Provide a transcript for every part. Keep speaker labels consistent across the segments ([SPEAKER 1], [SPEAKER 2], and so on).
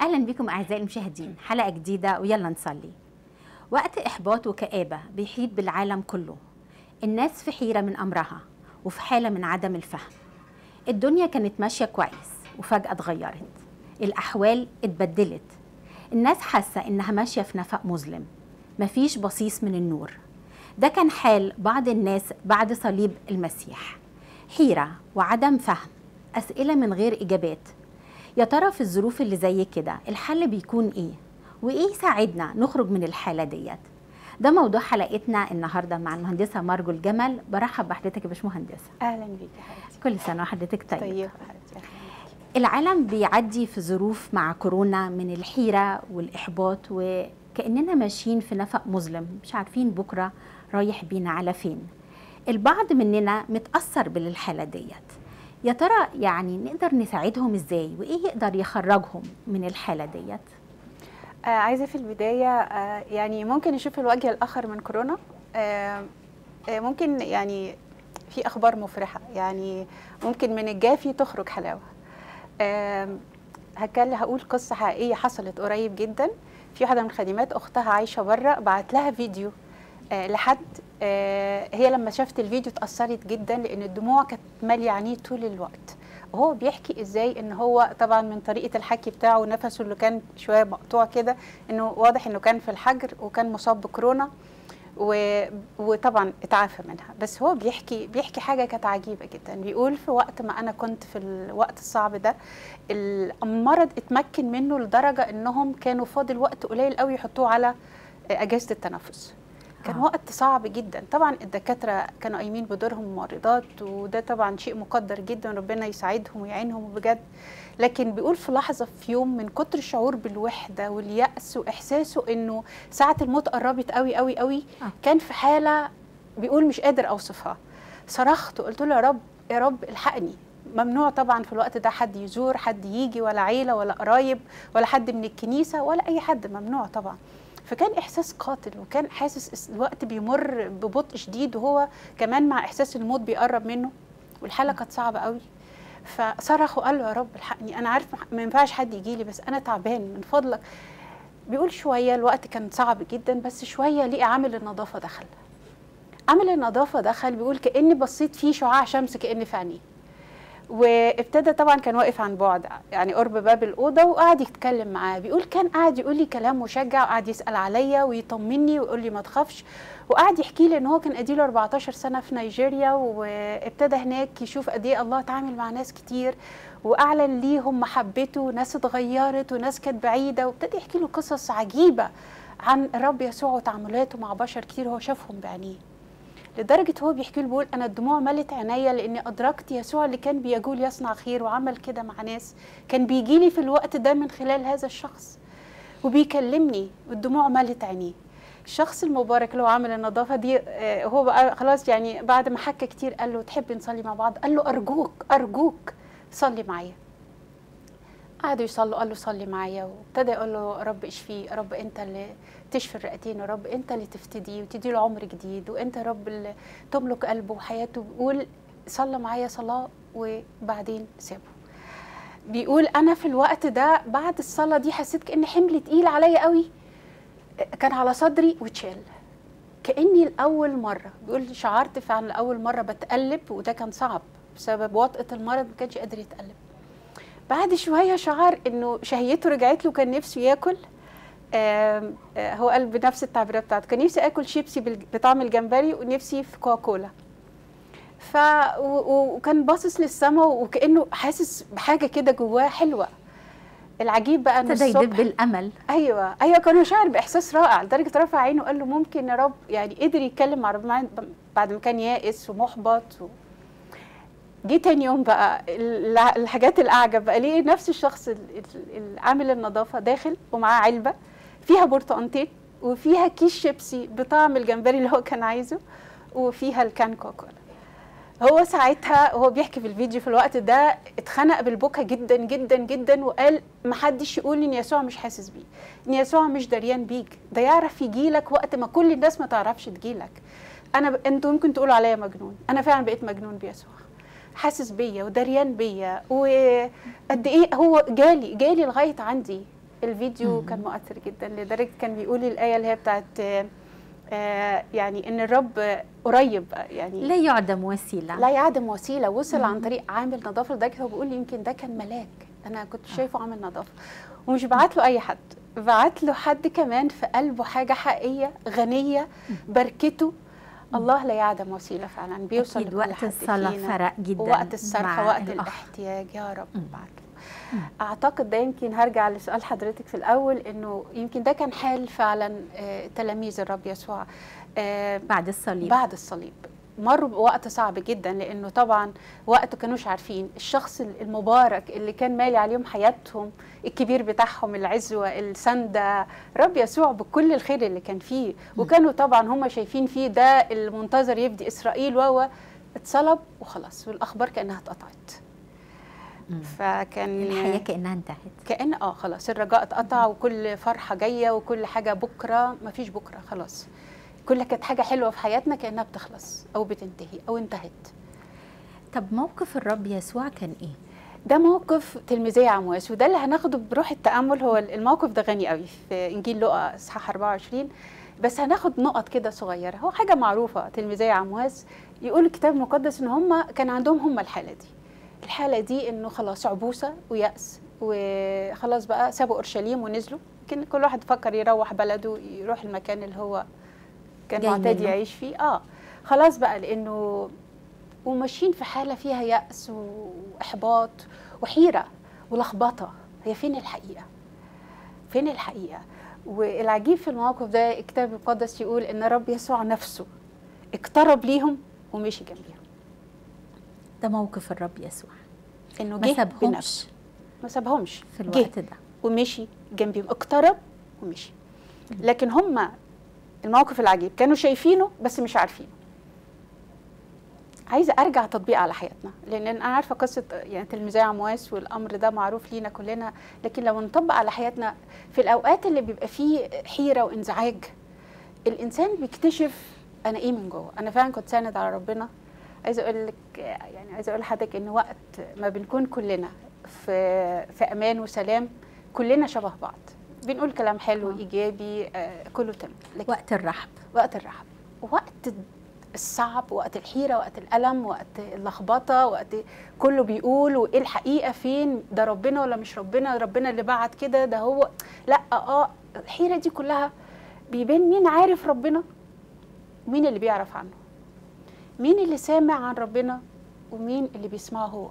[SPEAKER 1] اهلا بكم اعزائي المشاهدين حلقه جديده ويلا نصلي وقت احباط وكابه بيحيط بالعالم كله الناس في حيره من امرها وفي حاله من عدم الفهم الدنيا كانت ماشيه كويس وفجاه اتغيرت الاحوال اتبدلت الناس حاسه انها ماشيه في نفق مظلم مفيش بصيص من النور ده كان حال بعض الناس بعد صليب المسيح حيره وعدم فهم اسئله من غير اجابات يا ترى في الظروف اللي زي كده الحل بيكون ايه وايه يساعدنا نخرج من الحاله ديت ده موضوع حلقتنا النهارده مع المهندسه مارجو الجمل برحب بحضرتك يا باشمهندسه
[SPEAKER 2] اهلا بيكي يا حبيبتي
[SPEAKER 1] كل سنه وحضرتك طيب,
[SPEAKER 2] طيب يا حبيبتي أهلاً بيكي.
[SPEAKER 1] العالم بيعدي في ظروف مع كورونا من الحيره والاحباط وكاننا ماشيين في نفق مظلم مش عارفين بكره رايح بينا على فين البعض مننا متاثر بالحاله ديت يا ترى يعني نقدر نساعدهم ازاي وايه يقدر يخرجهم من الحاله ديت
[SPEAKER 2] آه عايزه في البدايه آه يعني ممكن نشوف الوجه الاخر من كورونا آه آه ممكن يعني في اخبار مفرحه يعني ممكن من الجافي تخرج حلاوه آه هتكلم هقول قصه حقيقيه حصلت قريب جدا في واحده من الخادمات اختها عايشه بره بعت لها فيديو آه لحد آه هي لما شافت الفيديو اتاثرت جدا لان الدموع كانت ماليه عينيه طول الوقت وهو بيحكي ازاي ان هو طبعا من طريقه الحكي بتاعه ونفسه اللي كان شويه مقطوع كده انه واضح انه كان في الحجر وكان مصاب بكورونا و... وطبعا اتعافى منها بس هو بيحكي بيحكي حاجه كانت عجيبه جدا بيقول في وقت ما انا كنت في الوقت الصعب ده المرض اتمكن منه لدرجه انهم كانوا فاضل وقت قليل قوي يحطوه على اجهزه التنفس كان
[SPEAKER 1] آه.
[SPEAKER 2] وقت صعب جدا طبعا الدكاتره كانوا قايمين بدورهم ممرضات وده طبعا شيء مقدر جدا ربنا يساعدهم ويعينهم بجد لكن بيقول في لحظه في يوم من كتر الشعور بالوحده واليأس واحساسه انه ساعه الموت قربت قوي قوي قوي
[SPEAKER 1] آه.
[SPEAKER 2] كان في حاله بيقول مش قادر اوصفها صرخت وقلت له يا رب يا رب الحقني ممنوع طبعا في الوقت ده حد يزور حد يجي ولا عيله ولا قرايب ولا حد من الكنيسه ولا اي حد ممنوع طبعا فكان احساس قاتل وكان حاسس الوقت بيمر ببطء شديد وهو كمان مع احساس الموت بيقرب منه والحاله كانت صعبه قوي فصرخ وقال له يا رب الحقني انا عارف ما ينفعش حد يجي لي بس انا تعبان من فضلك بيقول شويه الوقت كان صعب جدا بس شويه لقي عامل النظافه دخل عامل النظافه دخل بيقول كاني بصيت فيه شعاع شمس كاني في عينيه وابتدى طبعا كان واقف عن بعد يعني قرب باب الاوضه وقعد يتكلم معاه بيقول كان قاعد يقول لي كلام مشجع وقعد يسال عليا ويطمني ويقول لي ما تخافش وقعد يحكي لي ان هو كان اديله 14 سنه في نيجيريا وابتدى هناك يشوف قد ايه الله اتعامل مع ناس كتير واعلن ليهم محبته وناس اتغيرت وناس كانت بعيده وابتدى يحكي له قصص عجيبه عن الرب يسوع وتعاملاته مع بشر كتير هو شافهم بعينيه لدرجه هو بيحكي له بيقول انا الدموع ملت عينيا لاني ادركت يسوع اللي كان بيقول يصنع خير وعمل كده مع ناس كان بيجي لي في الوقت ده من خلال هذا الشخص وبيكلمني والدموع ملت عينيه الشخص المبارك اللي هو عامل النظافه دي آه، هو بقى خلاص يعني بعد ما حكى كتير قال له تحب نصلي مع بعض قال له ارجوك ارجوك صلي معايا قعدوا يصلوا قال له صلي معايا وابتدى يقول له رب اشفيه يا رب انت اللي تشفي الرئتين يا رب انت اللي تفتديه وتدي له عمر جديد وانت يا رب اللي تملك قلبه وحياته بيقول صلى معايا صلاه وبعدين سابه بيقول انا في الوقت ده بعد الصلاه دي حسيت كان حمل تقيل عليا قوي كان على صدري واتشال كاني لاول مره بيقول شعرت فعلا لاول مره بتقلب وده كان صعب بسبب وطأة المرض ما كانش قادر يتقلب بعد شويه شعر انه شهيته رجعت له كان نفسه ياكل آم، آه، هو قال بنفس التعبيرات بتاعته كان نفسي اكل شيبسي بال- بطعم الجمبري ونفسي في كوكولا ف و- و- وكان باصص للسماء وكانه حاسس بحاجه كده جواه حلوه العجيب بقى ان
[SPEAKER 1] ابتدى
[SPEAKER 2] الصبح
[SPEAKER 1] يدب الامل
[SPEAKER 2] ايوه ايوه كان شاعر باحساس رائع لدرجه رفع عينه وقال له ممكن يا رب يعني قدر يتكلم مع رب معاه بعد ما كان يائس ومحبط و... جه تاني يوم بقى ال- الحاجات الاعجب بقى ليه نفس الشخص ال- ال- ال- عامل النظافه داخل ومعاه علبه فيها برتقانتين وفيها كيس شيبسي بطعم الجمبري اللي هو كان عايزه وفيها الكان كوكولا هو ساعتها هو بيحكي في الفيديو في الوقت ده اتخنق بالبكا جدا جدا جدا وقال محدش يقول ان يسوع مش حاسس بيه ان يسوع مش دريان بيك ده يعرف يجيلك وقت ما كل الناس ما تعرفش تجيلك انا ب... انتوا ممكن تقولوا عليا مجنون انا فعلا بقيت مجنون بيسوع حاسس بيا ودريان بيا وقد ايه هو جالي جالي لغايه عندي الفيديو
[SPEAKER 1] مم.
[SPEAKER 2] كان مؤثر جدا لدرجه كان بيقول الايه اللي هي بتاعت آه، آه، يعني ان الرب آه، قريب آه، يعني
[SPEAKER 1] لا يعدم وسيله
[SPEAKER 2] لا يعدم وسيله وصل
[SPEAKER 1] مم.
[SPEAKER 2] عن طريق عامل نظافه لدرجه هو بيقول لي يمكن ده كان ملاك انا كنت شايفه عامل نظافه ومش بعت له اي حد بعت له حد كمان في قلبه حاجه حقيقيه غنيه بركته الله لا يعدم وسيله فعلا بيوصل
[SPEAKER 1] أكيد
[SPEAKER 2] لكل
[SPEAKER 1] وقت
[SPEAKER 2] حد
[SPEAKER 1] الصلاه
[SPEAKER 2] فينا.
[SPEAKER 1] فرق جدا
[SPEAKER 2] ووقت الصرخه
[SPEAKER 1] مع
[SPEAKER 2] وقت
[SPEAKER 1] الأخ.
[SPEAKER 2] الاحتياج يا رب
[SPEAKER 1] مم.
[SPEAKER 2] بعت له
[SPEAKER 1] مم.
[SPEAKER 2] اعتقد ده يمكن هرجع لسؤال حضرتك في الاول انه يمكن ده كان حال فعلا آه، تلاميذ الرب يسوع آه،
[SPEAKER 1] بعد الصليب
[SPEAKER 2] بعد الصليب مروا بوقت صعب جدا لانه طبعا وقت كانوش عارفين الشخص المبارك اللي كان مالي عليهم حياتهم الكبير بتاعهم العزوه السنده رب يسوع بكل الخير اللي كان فيه وكانوا طبعا هم شايفين فيه ده المنتظر يفدي اسرائيل وهو اتصلب وخلاص والاخبار كانها اتقطعت
[SPEAKER 1] مم.
[SPEAKER 2] فكان
[SPEAKER 1] الحياه كانها انتهت
[SPEAKER 2] كأن اه خلاص الرجاء اتقطع وكل فرحة جاية وكل حاجة بكرة مفيش بكرة خلاص كل كانت حاجة حلوة في حياتنا كأنها بتخلص أو بتنتهي أو انتهت
[SPEAKER 1] طب موقف الرب يسوع كان ايه
[SPEAKER 2] ده موقف تلميذية عمواس وده اللي هناخده بروح التأمل هو الموقف ده غني قوي في إنجيل لقا إصحاح 24 بس هناخد نقط كده صغيرة هو حاجة معروفة تلميذية عمواس يقول الكتاب المقدس إن هم كان عندهم هم الحالة دي الحالة دي إنه خلاص عبوسة ويأس وخلاص بقى سابوا أورشليم ونزلوا يمكن كل واحد فكر يروح بلده يروح المكان اللي هو كان
[SPEAKER 1] جاي
[SPEAKER 2] معتاد
[SPEAKER 1] منه.
[SPEAKER 2] يعيش فيه اه خلاص بقى لأنه وماشيين في حالة فيها يأس وإحباط وحيرة ولخبطة هي فين الحقيقة فين الحقيقة والعجيب في الموقف ده الكتاب المقدس يقول إن رب يسوع نفسه اقترب ليهم ومشي جنبيهم
[SPEAKER 1] ده موقف الرب يسوع
[SPEAKER 2] إنه
[SPEAKER 1] ما
[SPEAKER 2] جه
[SPEAKER 1] سابهمش
[SPEAKER 2] بنفسه ما سابهمش
[SPEAKER 1] في
[SPEAKER 2] جه
[SPEAKER 1] الوقت ده
[SPEAKER 2] ومشي جنبيهم اقترب ومشي لكن هم الموقف العجيب كانوا شايفينه بس مش عارفينه عايزه ارجع تطبيق على حياتنا لان انا عارفه قصه يعني تلميذي عمواس والامر ده معروف لينا كلنا لكن لو نطبق على حياتنا في الاوقات اللي بيبقى فيه حيره وانزعاج الانسان بيكتشف انا ايه من جوه انا فعلا كنت ساند على ربنا عايزه اقول لك يعني عايزه اقول لحضرتك ان وقت ما بنكون كلنا في في امان وسلام كلنا شبه بعض بنقول كلام حلو
[SPEAKER 1] آه.
[SPEAKER 2] ايجابي آه كله تمام لكن
[SPEAKER 1] وقت الرحب
[SPEAKER 2] وقت الرحب وقت الصعب وقت الحيرة وقت الألم وقت اللخبطة وقت كله بيقول وإيه الحقيقة فين ده ربنا ولا مش ربنا ربنا اللي بعت كده ده هو لا اه الحيرة دي كلها بيبان مين عارف ربنا مين اللي بيعرف عنه مين اللي سامع عن ربنا ومين اللي بيسمعه هو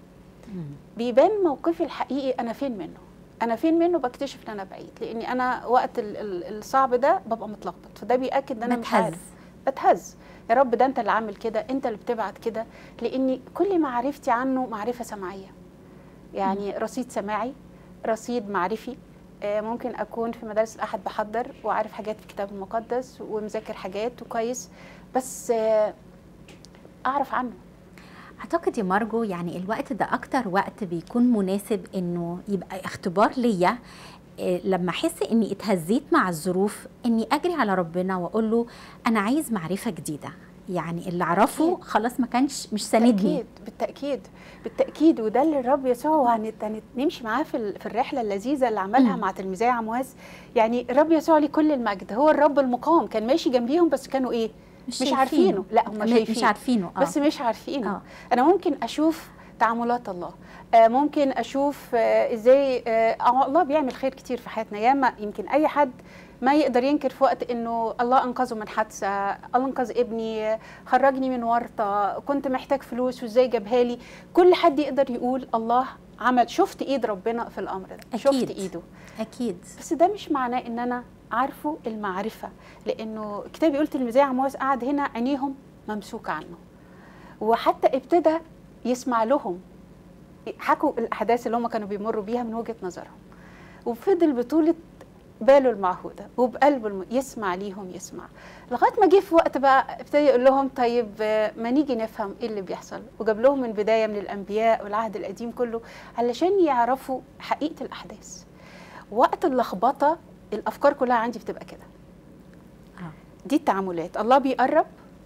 [SPEAKER 2] بيبان موقفي الحقيقي انا فين منه انا فين منه بكتشف ان انا بعيد لاني انا وقت ال- ال- الصعب ده ببقى متلخبط فده بياكد ان انا مش
[SPEAKER 1] بتهز.
[SPEAKER 2] عارف بتهز يا رب ده انت اللي عامل كده انت اللي بتبعت كده لاني كل معرفتي عنه معرفه سمعيه يعني رصيد سماعي رصيد معرفي آه، ممكن اكون في مدارس الاحد بحضر وعارف حاجات في الكتاب المقدس ومذاكر حاجات وكويس بس آه، اعرف عنه
[SPEAKER 1] اعتقد يا مارجو يعني الوقت ده اكتر وقت بيكون مناسب انه يبقى اختبار ليا إيه، لما احس اني اتهزيت مع الظروف اني اجري على ربنا واقول له انا عايز معرفه جديده يعني اللي اعرفه
[SPEAKER 2] أكيد.
[SPEAKER 1] خلاص ما كانش مش ساندني
[SPEAKER 2] بالتأكيد بالتأكيد بالتأكيد وده اللي الرب يسوع هنت- هنت- نمشي معاه في ال- في الرحلة اللذيذة اللي عملها
[SPEAKER 1] مم.
[SPEAKER 2] مع تلميذي عمواس يعني الرب يسوع ليه كل المجد هو الرب المقام كان ماشي جنبيهم بس كانوا ايه مش
[SPEAKER 1] شايفينه.
[SPEAKER 2] عارفينه لا هم
[SPEAKER 1] م-
[SPEAKER 2] شايفين
[SPEAKER 1] مش عارفينه اه
[SPEAKER 2] بس مش عارفينه
[SPEAKER 1] آه.
[SPEAKER 2] انا ممكن اشوف تعاملات الله آه ممكن اشوف آه ازاي آه آه، الله بيعمل خير كتير في حياتنا ياما يمكن اي حد ما يقدر ينكر في وقت انه الله انقذه من حادثه الله انقذ ابني آه، خرجني من ورطه كنت محتاج فلوس وازاي جابها لي كل حد يقدر يقول الله عمل شفت ايد ربنا في الامر ده
[SPEAKER 1] أكيد.
[SPEAKER 2] شفت ايده
[SPEAKER 1] اكيد
[SPEAKER 2] بس ده مش معناه ان انا عارفه المعرفه لانه الكتاب يقول تلميذي عمواس قعد هنا عينيهم ممسوكه عنه وحتى ابتدى يسمع لهم حكوا الاحداث اللي هم كانوا بيمروا بيها من وجهه نظرهم وفضل بطوله باله المعهوده وبقلبه الم... يسمع ليهم يسمع لغايه ما جه في وقت بقى ابتدى يقول لهم طيب آه، ما نيجي نفهم ايه اللي بيحصل وجاب لهم من بدايه من الانبياء والعهد القديم كله علشان يعرفوا حقيقه الاحداث وقت اللخبطه الافكار كلها عندي بتبقى كده
[SPEAKER 1] اه
[SPEAKER 2] دي التعاملات الله بيقرب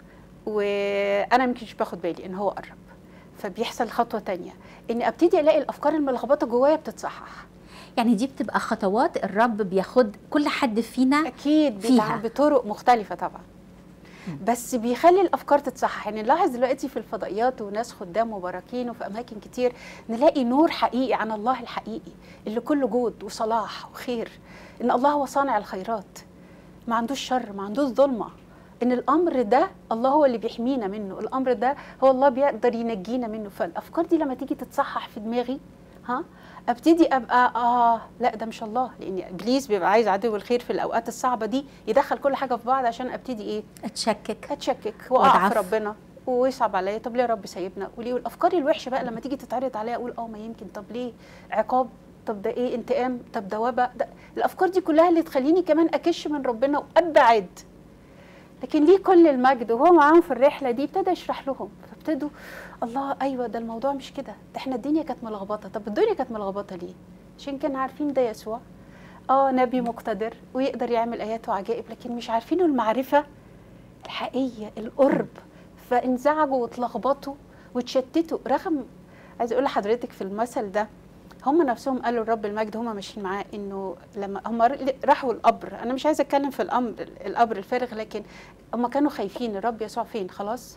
[SPEAKER 2] وانا يمكن مش باخد بالي ان هو قرب فبيحصل خطوه تانية اني ابتدي الاقي الافكار الملخبطه جوايا بتتصحح
[SPEAKER 1] يعني دي بتبقى خطوات الرب بياخد كل حد فينا
[SPEAKER 2] اكيد
[SPEAKER 1] فيها.
[SPEAKER 2] بيتعامل بطرق مختلفه طبعا بس بيخلي الافكار تتصحح يعني نلاحظ دلوقتي في الفضائيات وناس خدام مباركين وفي اماكن كتير نلاقي نور حقيقي عن الله الحقيقي اللي كله جود وصلاح وخير ان الله هو صانع الخيرات ما عندوش شر ما عندوش ظلمه ان الامر ده الله هو اللي بيحمينا منه الامر ده هو الله بيقدر ينجينا منه فالافكار دي لما تيجي تتصحح في دماغي ها ابتدي ابقى اه لا ده مش الله لان ابليس بيبقى عايز عدو الخير في الاوقات الصعبه دي يدخل كل حاجه في بعض عشان ابتدي ايه
[SPEAKER 1] اتشكك
[SPEAKER 2] اتشكك واقع
[SPEAKER 1] وأضعف.
[SPEAKER 2] في ربنا ويصعب عليا طب ليه يا رب سايبنا وليه والافكار الوحشه بقى لما تيجي تتعرض عليا اقول اه ما يمكن طب ليه عقاب طب ده ايه انتقام طب ده وباء ده الافكار دي كلها اللي تخليني كمان اكش من ربنا وابعد لكن ليه كل المجد وهو معاهم في الرحله دي ابتدى يشرح لهم فابتدوا الله ايوه ده الموضوع مش كده ده احنا الدنيا كانت ملخبطه طب الدنيا كانت ملخبطه ليه عشان كانوا عارفين ده يسوع اه نبي مقتدر ويقدر يعمل ايات وعجائب لكن مش عارفين المعرفه الحقيقيه القرب فانزعجوا واتلخبطوا واتشتتوا رغم عايز اقول لحضرتك في المثل ده هم نفسهم قالوا الرب المجد هم ماشيين معاه انه لما هم راحوا القبر انا مش عايزه اتكلم في الامر القبر الفارغ لكن هم كانوا خايفين الرب يسوع فين خلاص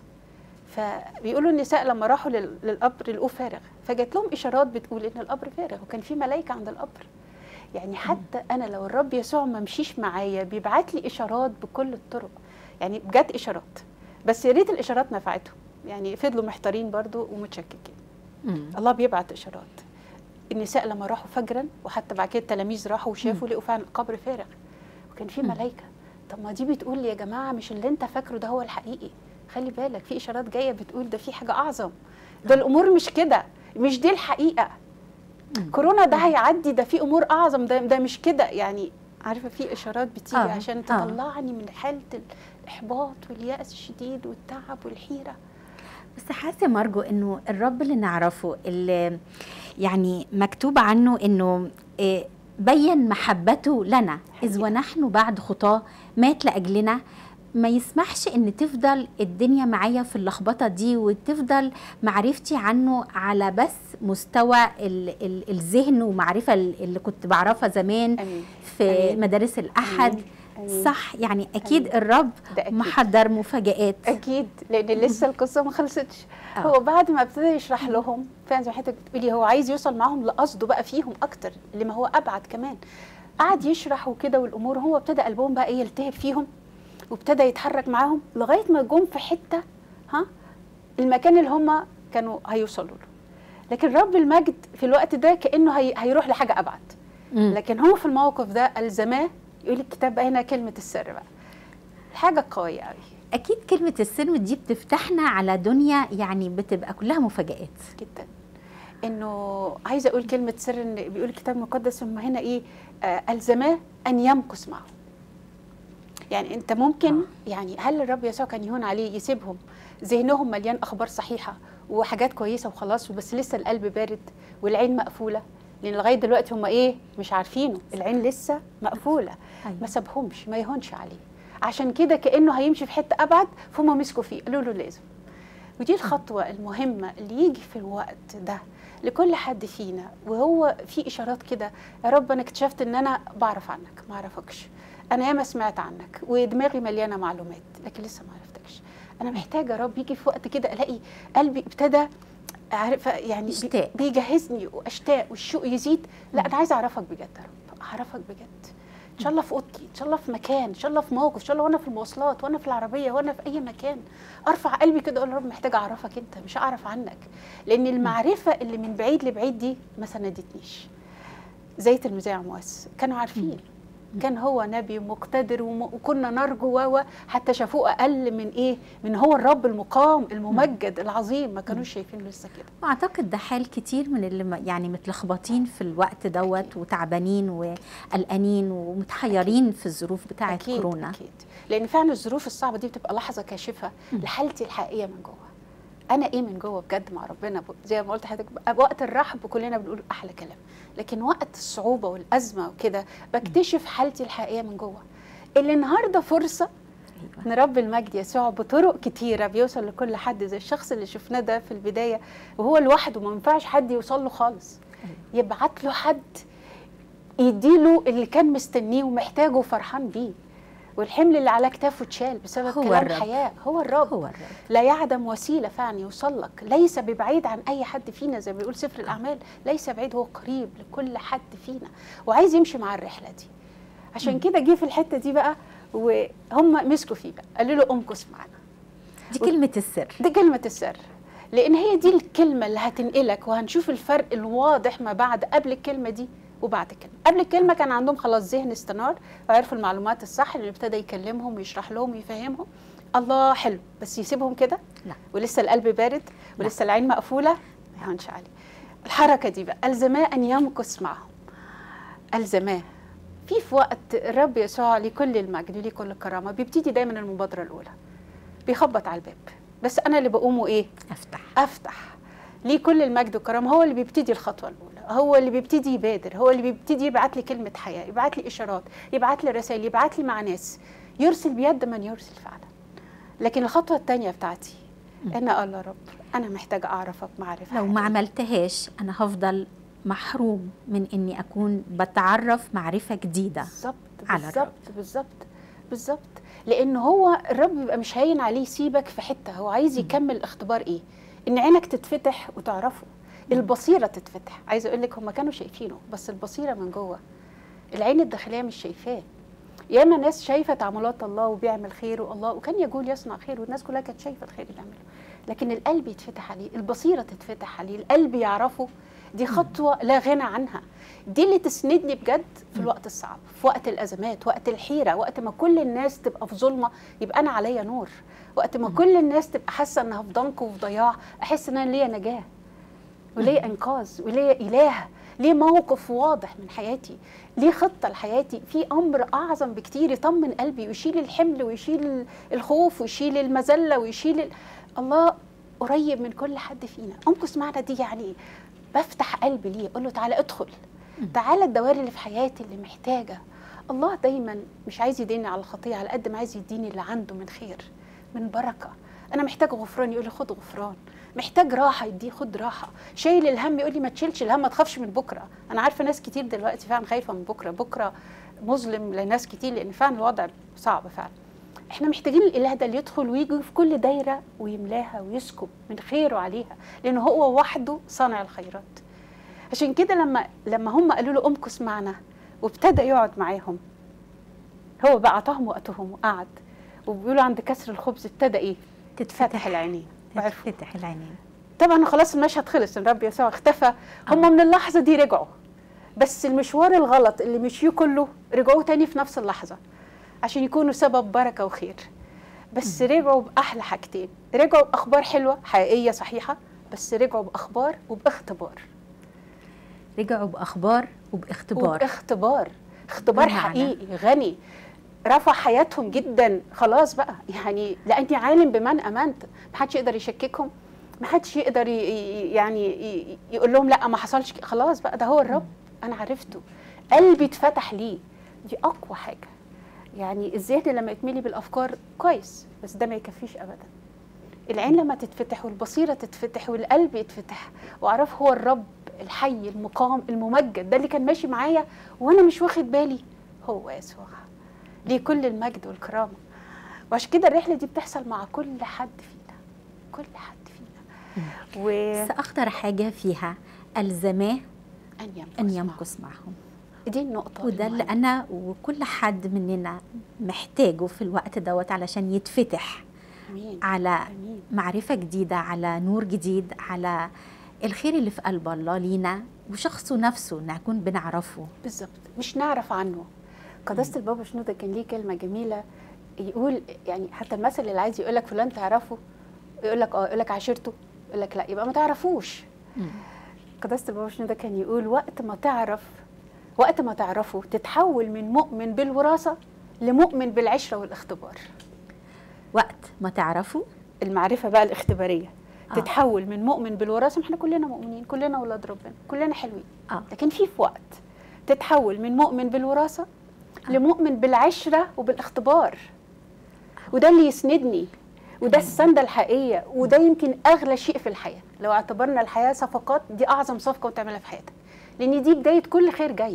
[SPEAKER 2] فبيقولوا النساء لما راحوا لل- للقبر لقوه فارغ فجات لهم اشارات بتقول ان القبر فارغ وكان في ملائكه عند القبر يعني حتى انا لو الرب يسوع ما مشيش معايا بيبعت لي اشارات بكل الطرق يعني جت اشارات بس يا ريت الاشارات نفعتهم يعني فضلوا محتارين برضو ومتشككين
[SPEAKER 1] مم.
[SPEAKER 2] الله بيبعت اشارات النساء لما راحوا فجرا وحتى بعد كده التلاميذ راحوا وشافوا لقوا فعلا القبر فارغ وكان في
[SPEAKER 1] مم.
[SPEAKER 2] ملائكه طب ما دي بتقول لي يا جماعه مش اللي انت فاكره ده هو الحقيقي خلي بالك في اشارات جايه بتقول ده في حاجه اعظم ده الامور مش كده مش دي الحقيقه
[SPEAKER 1] مم.
[SPEAKER 2] كورونا ده هيعدي ده في امور اعظم ده ده مش كده يعني عارفه في اشارات بتيجي
[SPEAKER 1] آه،
[SPEAKER 2] عشان
[SPEAKER 1] آه.
[SPEAKER 2] تطلعني من حاله الاحباط والياس الشديد والتعب والحيره
[SPEAKER 1] بس حاسه مارجو انه الرب اللي نعرفه اللي يعني مكتوب عنه انه إيه، بين محبته لنا اذ
[SPEAKER 2] حقيقة.
[SPEAKER 1] ونحن بعد خطاه مات لاجلنا ما يسمحش ان تفضل الدنيا معايا في اللخبطه دي وتفضل معرفتي عنه على بس مستوى ال ال الذهن ومعرفه ال- اللي كنت بعرفها زمان
[SPEAKER 2] امين
[SPEAKER 1] في
[SPEAKER 2] أمين.
[SPEAKER 1] مدارس الاحد
[SPEAKER 2] أمين. أمين.
[SPEAKER 1] صح يعني اكيد
[SPEAKER 2] أمين.
[SPEAKER 1] الرب
[SPEAKER 2] ده أكيد.
[SPEAKER 1] محضر مفاجآت
[SPEAKER 2] اكيد لان لسه القصه ما خلصتش
[SPEAKER 1] آه.
[SPEAKER 2] هو بعد ما ابتدى يشرح لهم فعلا زي ما حضرتك بتقولي هو عايز يوصل معاهم لقصده بقى فيهم اكتر لما هو ابعد كمان قعد يشرح وكده والامور هو ابتدى قلبهم بقى ايه يلتهب فيهم وابتدى يتحرك معاهم لغايه ما جم في حته ها المكان اللي هم كانوا هيوصلوا له لكن رب المجد في الوقت ده كانه هي هيروح لحاجه ابعد
[SPEAKER 1] مم.
[SPEAKER 2] لكن هو في الموقف ده الزماه يقول الكتاب بقى هنا كلمه السر بقى حاجه قويه قوي
[SPEAKER 1] اكيد كلمه السر دي بتفتحنا على دنيا يعني بتبقى كلها مفاجآت
[SPEAKER 2] جدا انه عايزه اقول كلمه سر ان بيقول الكتاب المقدس هم هنا ايه آه الزماه ان يمكث معه يعني انت ممكن يعني هل الرب يسوع كان يهون عليه يسيبهم ذهنهم مليان اخبار صحيحه وحاجات كويسه وخلاص وبس لسه القلب بارد والعين مقفوله لان لغايه دلوقتي هم ايه مش عارفينه العين لسه مقفوله
[SPEAKER 1] أيوة.
[SPEAKER 2] ما سابهمش ما يهونش عليه عشان كده كانه هيمشي في حته ابعد فهم مسكوا فيه قالوا له لازم ودي الخطوة المهمة اللي يجي في الوقت ده لكل حد فينا وهو في إشارات كده يا رب أنا اكتشفت إن أنا بعرف عنك ما أعرفكش أنا ياما سمعت عنك ودماغي مليانة معلومات لكن لسه ما عرفتكش أنا محتاجة يا رب يجي في وقت كده ألاقي قلبي ابتدى عارفه يعني بي-
[SPEAKER 1] اشتاق.
[SPEAKER 2] بيجهزني واشتاق والشوق يزيد لا انا عايزه اعرفك بجد يا رب اعرفك بجد ان شاء الله في اوضتي ان شاء الله في مكان ان شاء الله في موقف ان شاء الله وانا في المواصلات وانا في العربيه وانا في اي مكان ارفع قلبي كده اقول يا رب محتاجه اعرفك انت مش اعرف عنك لان المعرفه اللي من بعيد لبعيد دي ما سندتنيش زي تلميذي عمواس كانوا عارفين كان هو نبي مقتدر وم- وكنا نرجو و و حتى شافوه اقل من ايه من هو الرب المقام الممجد العظيم ما كانوش شايفينه لسه كده
[SPEAKER 1] واعتقد ده حال كتير من اللي م- يعني متلخبطين في الوقت دوت وتعبانين وقلقانين ومتحيرين في الظروف بتاعه
[SPEAKER 2] أكيد
[SPEAKER 1] كورونا
[SPEAKER 2] أكيد لأن فعلا الظروف الصعبة دي بتبقى لحظة كاشفة لحالتي الحقيقية من جوه أنا إيه من جوه بجد مع ربنا ب- زي ما قلت لحضرتك ب- وقت الرحب كلنا بنقول أحلى كلام لكن وقت الصعوبة والأزمة وكده بكتشف حالتي الحقيقية من جوه اللي النهاردة فرصة
[SPEAKER 1] أيوة.
[SPEAKER 2] ان رب المجد يسوع بطرق كتيره بيوصل لكل حد زي الشخص اللي شفناه ده في البدايه وهو لوحده ما ينفعش حد يوصل له خالص يبعت له حد يديله اللي كان مستنيه ومحتاجه وفرحان بيه والحمل اللي على كتافه اتشال بسبب
[SPEAKER 1] هو
[SPEAKER 2] كلام
[SPEAKER 1] الرب.
[SPEAKER 2] حياه هو الرب
[SPEAKER 1] هو الرب
[SPEAKER 2] لا يعدم وسيله فعلا يوصل لك ليس ببعيد عن اي حد فينا زي ما بيقول سفر الاعمال ليس بعيد هو قريب لكل حد فينا وعايز يمشي مع الرحله دي عشان كده جه في الحته دي بقى وهم مسكوا فيه بقى قالوا له امكث معانا
[SPEAKER 1] دي كلمة السر
[SPEAKER 2] دي كلمة السر لأن هي دي الكلمة اللي هتنقلك وهنشوف الفرق الواضح ما بعد قبل الكلمة دي وبعد الكلمة قبل الكلمة كان عندهم خلاص ذهن استنار وعرفوا المعلومات الصح اللي ابتدى يكلمهم ويشرح لهم ويفهمهم الله حلو بس يسيبهم كده
[SPEAKER 1] لا.
[SPEAKER 2] ولسه القلب بارد ولسه العين مقفولة ما يهونش عليه الحركة دي بقى ألزماه أن يمكث معهم ألزماه في في وقت الرب يسوع لكل المجد وليه كل الكرامة بيبتدي دايما المبادرة الأولى بيخبط على الباب بس أنا اللي بقومه إيه
[SPEAKER 1] افتح
[SPEAKER 2] افتح ليه كل المجد والكرامه هو اللي بيبتدي الخطوه الاولى هو اللي بيبتدي يبادر هو اللي بيبتدي يبعت لي كلمه حياه يبعت لي اشارات يبعت لي رسائل يبعت لي مع ناس يرسل بيد من يرسل فعلا لكن الخطوه الثانيه بتاعتي ان اقول يا رب انا محتاجه اعرفك معرفه
[SPEAKER 1] لو ما
[SPEAKER 2] حقيقية.
[SPEAKER 1] عملتهاش انا هفضل محروم من اني اكون بتعرف معرفة جديدة
[SPEAKER 2] بالظبط
[SPEAKER 1] على
[SPEAKER 2] بالظبط بالظبط بالظبط لان هو الرب بيبقى مش هين عليه يسيبك في حته هو عايز يكمل اختبار ايه ان عينك تتفتح وتعرفه البصيره تتفتح عايزه اقول لك هم كانوا شايفينه بس البصيره من جوه العين الداخليه مش شايفاه ياما ناس شايفه تعاملات الله وبيعمل خير والله وكان يقول يصنع خير والناس كلها كانت شايفه الخير اللي عمله لكن القلب يتفتح عليه البصيره تتفتح عليه القلب يعرفه دي خطوه لا غنى عنها دي اللي تسندني بجد في الوقت الصعب في وقت الازمات وقت الحيره وقت ما كل الناس تبقى في ظلمه يبقى انا عليا نور وقت ما كل الناس تبقى حاسه انها في ضنك وفي ضياع احس ان انا ليا نجاه وليا انقاذ وليا اله ليه موقف واضح من حياتي ليه خطه لحياتي في امر اعظم بكتير يطمن قلبي ويشيل الحمل ويشيل الخوف ويشيل المذله ويشيل ال... الله قريب من كل حد فينا امكث معنا دي يعني إيه؟ بفتح قلبي ليه اقول له تعالى ادخل تعالى الدوائر اللي في حياتي اللي محتاجه الله دايما مش عايز يديني على الخطيه على قد ما عايز يديني اللي عنده من خير من بركه انا محتاج غفران يقول لي خد غفران محتاج راحه يديه خد راحه شايل الهم يقول لي ما تشيلش الهم ما تخافش من بكره انا عارفه ناس كتير دلوقتي فعلا خايفه من بكره بكره مظلم لناس كتير لان فعلا الوضع صعب فعلا احنا محتاجين الاله ده اللي يدخل ويجي في كل دايره ويملاها ويسكب من خيره عليها لان هو وحده صانع الخيرات عشان كده لما لما هم قالوا له امكث معنا وابتدى يقعد معاهم هو بقى اعطاهم وقتهم وقعد وبيقولوا عند كسر الخبز ابتدى ايه فتح العينين وعرفوا
[SPEAKER 1] تفتح العينين
[SPEAKER 2] طبعا خلاص المشهد خلص الرب يسوع اختفى هم من اللحظه دي رجعوا بس المشوار الغلط اللي مشيوه كله رجعوه تاني في نفس اللحظه عشان يكونوا سبب بركه وخير بس رجعوا باحلى حاجتين رجعوا باخبار حلوه حقيقيه صحيحه بس رجعوا باخبار وباختبار
[SPEAKER 1] رجعوا باخبار وباختبار
[SPEAKER 2] وباختبار اختبار
[SPEAKER 1] بمعنى؟
[SPEAKER 2] حقيقي غني رفع حياتهم جدا خلاص بقى يعني لاني عالم بمن امنت ما حدش يقدر يشككهم ما حدش يقدر ي- ي- يعني ي- يقول لهم لا ما حصلش كده. خلاص بقى ده هو الرب انا عرفته قلبي اتفتح ليه دي اقوى حاجه يعني الذهن لما يتملي بالافكار كويس بس ده ما يكفيش ابدا العين لما تتفتح والبصيره تتفتح والقلب يتفتح واعرف هو الرب الحي المقام الممجد ده اللي كان ماشي معايا وانا مش واخد بالي هو يسوع ليه كل المجد والكرامه وعشان كده الرحله دي بتحصل مع كل حد فينا كل حد فينا و
[SPEAKER 1] بس اخطر حاجة فيها الزماه
[SPEAKER 2] ان يمكث
[SPEAKER 1] ان
[SPEAKER 2] معه.
[SPEAKER 1] يمكث معهم
[SPEAKER 2] دي النقطه
[SPEAKER 1] وده اللي
[SPEAKER 2] المهمة.
[SPEAKER 1] انا وكل حد مننا محتاجه في الوقت دوت علشان يتفتح
[SPEAKER 2] امين
[SPEAKER 1] على
[SPEAKER 2] امين
[SPEAKER 1] معرفة جديدة على نور جديد على الخير اللي في قلب الله لينا وشخصه نفسه نكون بنعرفه
[SPEAKER 2] بالظبط مش نعرف عنه قداسه البابا شنودة كان ليه كلمه جميله يقول يعني حتى المثل اللي عايز يقول لك فلان تعرفه يقول لك اه يقول لك عشيرته يقول لك لا يبقى ما تعرفوش قداسه البابا شنودة كان يقول وقت ما تعرف وقت ما تعرفه تتحول من مؤمن بالوراثه لمؤمن بالعشره والاختبار
[SPEAKER 1] وقت ما تعرفه
[SPEAKER 2] المعرفه بقى الاختباريه
[SPEAKER 1] آه.
[SPEAKER 2] تتحول من مؤمن بالوراثه ما احنا كلنا مؤمنين كلنا اولاد ربنا كلنا حلوين
[SPEAKER 1] اه
[SPEAKER 2] لكن في في وقت تتحول من مؤمن بالوراثه لمؤمن بالعشره وبالاختبار وده اللي يسندني وده السنده الحقيقيه وده يمكن اغلى شيء في الحياه لو اعتبرنا الحياه صفقات دي اعظم صفقه بتعملها في حياتك لان دي بدايه كل خير جاي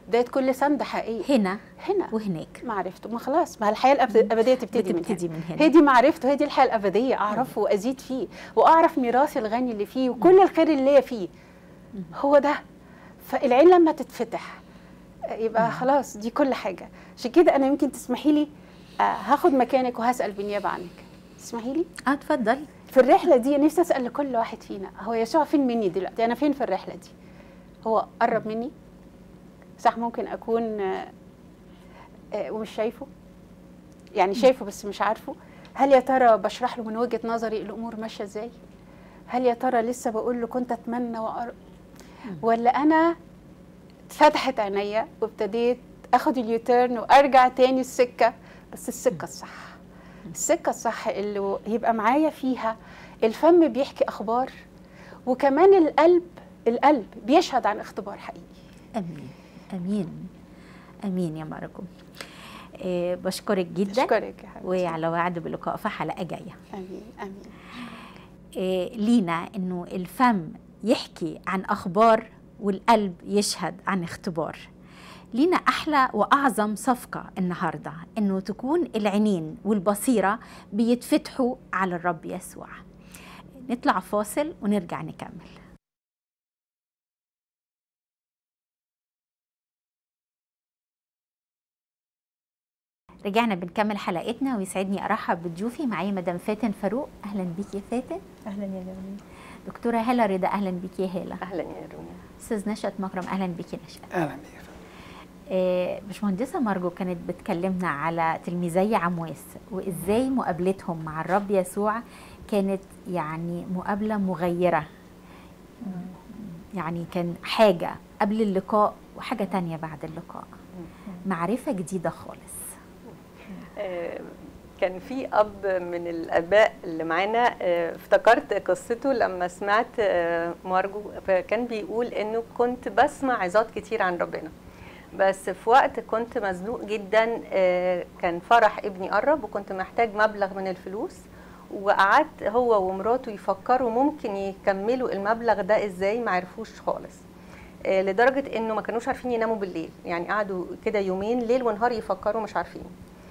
[SPEAKER 2] بدايه كل سند حقيقي
[SPEAKER 1] هنا
[SPEAKER 2] هنا
[SPEAKER 1] وهناك
[SPEAKER 2] معرفته ما خلاص ما الحياه الأبد- الابديه تبتدي من
[SPEAKER 1] بتبتدي
[SPEAKER 2] هنا
[SPEAKER 1] من هنا
[SPEAKER 2] هي دي معرفته هي دي الحياه الابديه اعرفه وازيد فيه واعرف ميراثي الغني اللي فيه وكل الخير اللي ليا فيه هو ده فالعين لما تتفتح آه، يبقى خلاص دي كل حاجه عشان كده انا يمكن تسمحي لي آه، هاخد مكانك وهسال بالنيابه عنك تسمحي لي
[SPEAKER 1] اه اتفضل
[SPEAKER 2] في الرحله دي نفسي اسال لكل واحد فينا هو يسوع فين مني دلوقتي انا فين في الرحله دي هو قرب مني صح ممكن اكون آه، آه، ومش شايفه يعني شايفه بس مش عارفه هل يا ترى بشرح له من وجهه نظري الامور ماشيه ازاي هل يا ترى لسه بقول له كنت اتمنى وأر... ولا انا اتفتحت عينيا وابتديت اخد اليوتيرن وارجع تاني السكه بس السكه الصح السكه الصح اللي يبقى معايا فيها الفم بيحكي اخبار وكمان القلب القلب بيشهد عن اختبار حقيقي
[SPEAKER 1] امين امين امين يا ماركو إيه بشكرك جدا
[SPEAKER 2] اشكرك يا حبيبتي
[SPEAKER 1] وعلى وعد بلقاء في حلقه جايه
[SPEAKER 2] امين امين
[SPEAKER 1] إيه لينا انه الفم يحكي عن اخبار والقلب يشهد عن اختبار لينا احلى واعظم صفقه النهارده انه تكون العينين والبصيره بيتفتحوا على الرب يسوع نطلع فاصل ونرجع نكمل رجعنا بنكمل حلقتنا ويسعدني ارحب بضيوفي معايا مدام فاتن فاروق اهلا بيك يا فاتن
[SPEAKER 3] اهلا يا جميل
[SPEAKER 1] دكتوره هاله رضا اهلا بيك يا هاله
[SPEAKER 3] اهلا يا رومي
[SPEAKER 1] استاذ نشأت مكرم اهلا بيك يا نشأت
[SPEAKER 4] اهلا بيك يا فندم.
[SPEAKER 1] آه، باشمهندسه مارجو كانت بتكلمنا على تلميذي عمواس وازاي مقابلتهم مع الرب يسوع كانت يعني مقابله مغيره يعني كان حاجه قبل اللقاء وحاجه تانية بعد اللقاء معرفه جديده خالص
[SPEAKER 3] آه، كان في اب من الاباء اللي معانا آه، افتكرت قصته لما سمعت آه، مارجو فكان بيقول انه كنت بسمع عظات كتير عن ربنا بس في وقت كنت مزنوق جدا آه، كان فرح ابني قرب وكنت محتاج مبلغ من الفلوس وقعدت هو ومراته يفكروا ممكن يكملوا المبلغ ده ازاي ما عرفوش خالص آه، لدرجه انه ما كانوش عارفين يناموا بالليل يعني قعدوا كده يومين ليل ونهار يفكروا مش عارفين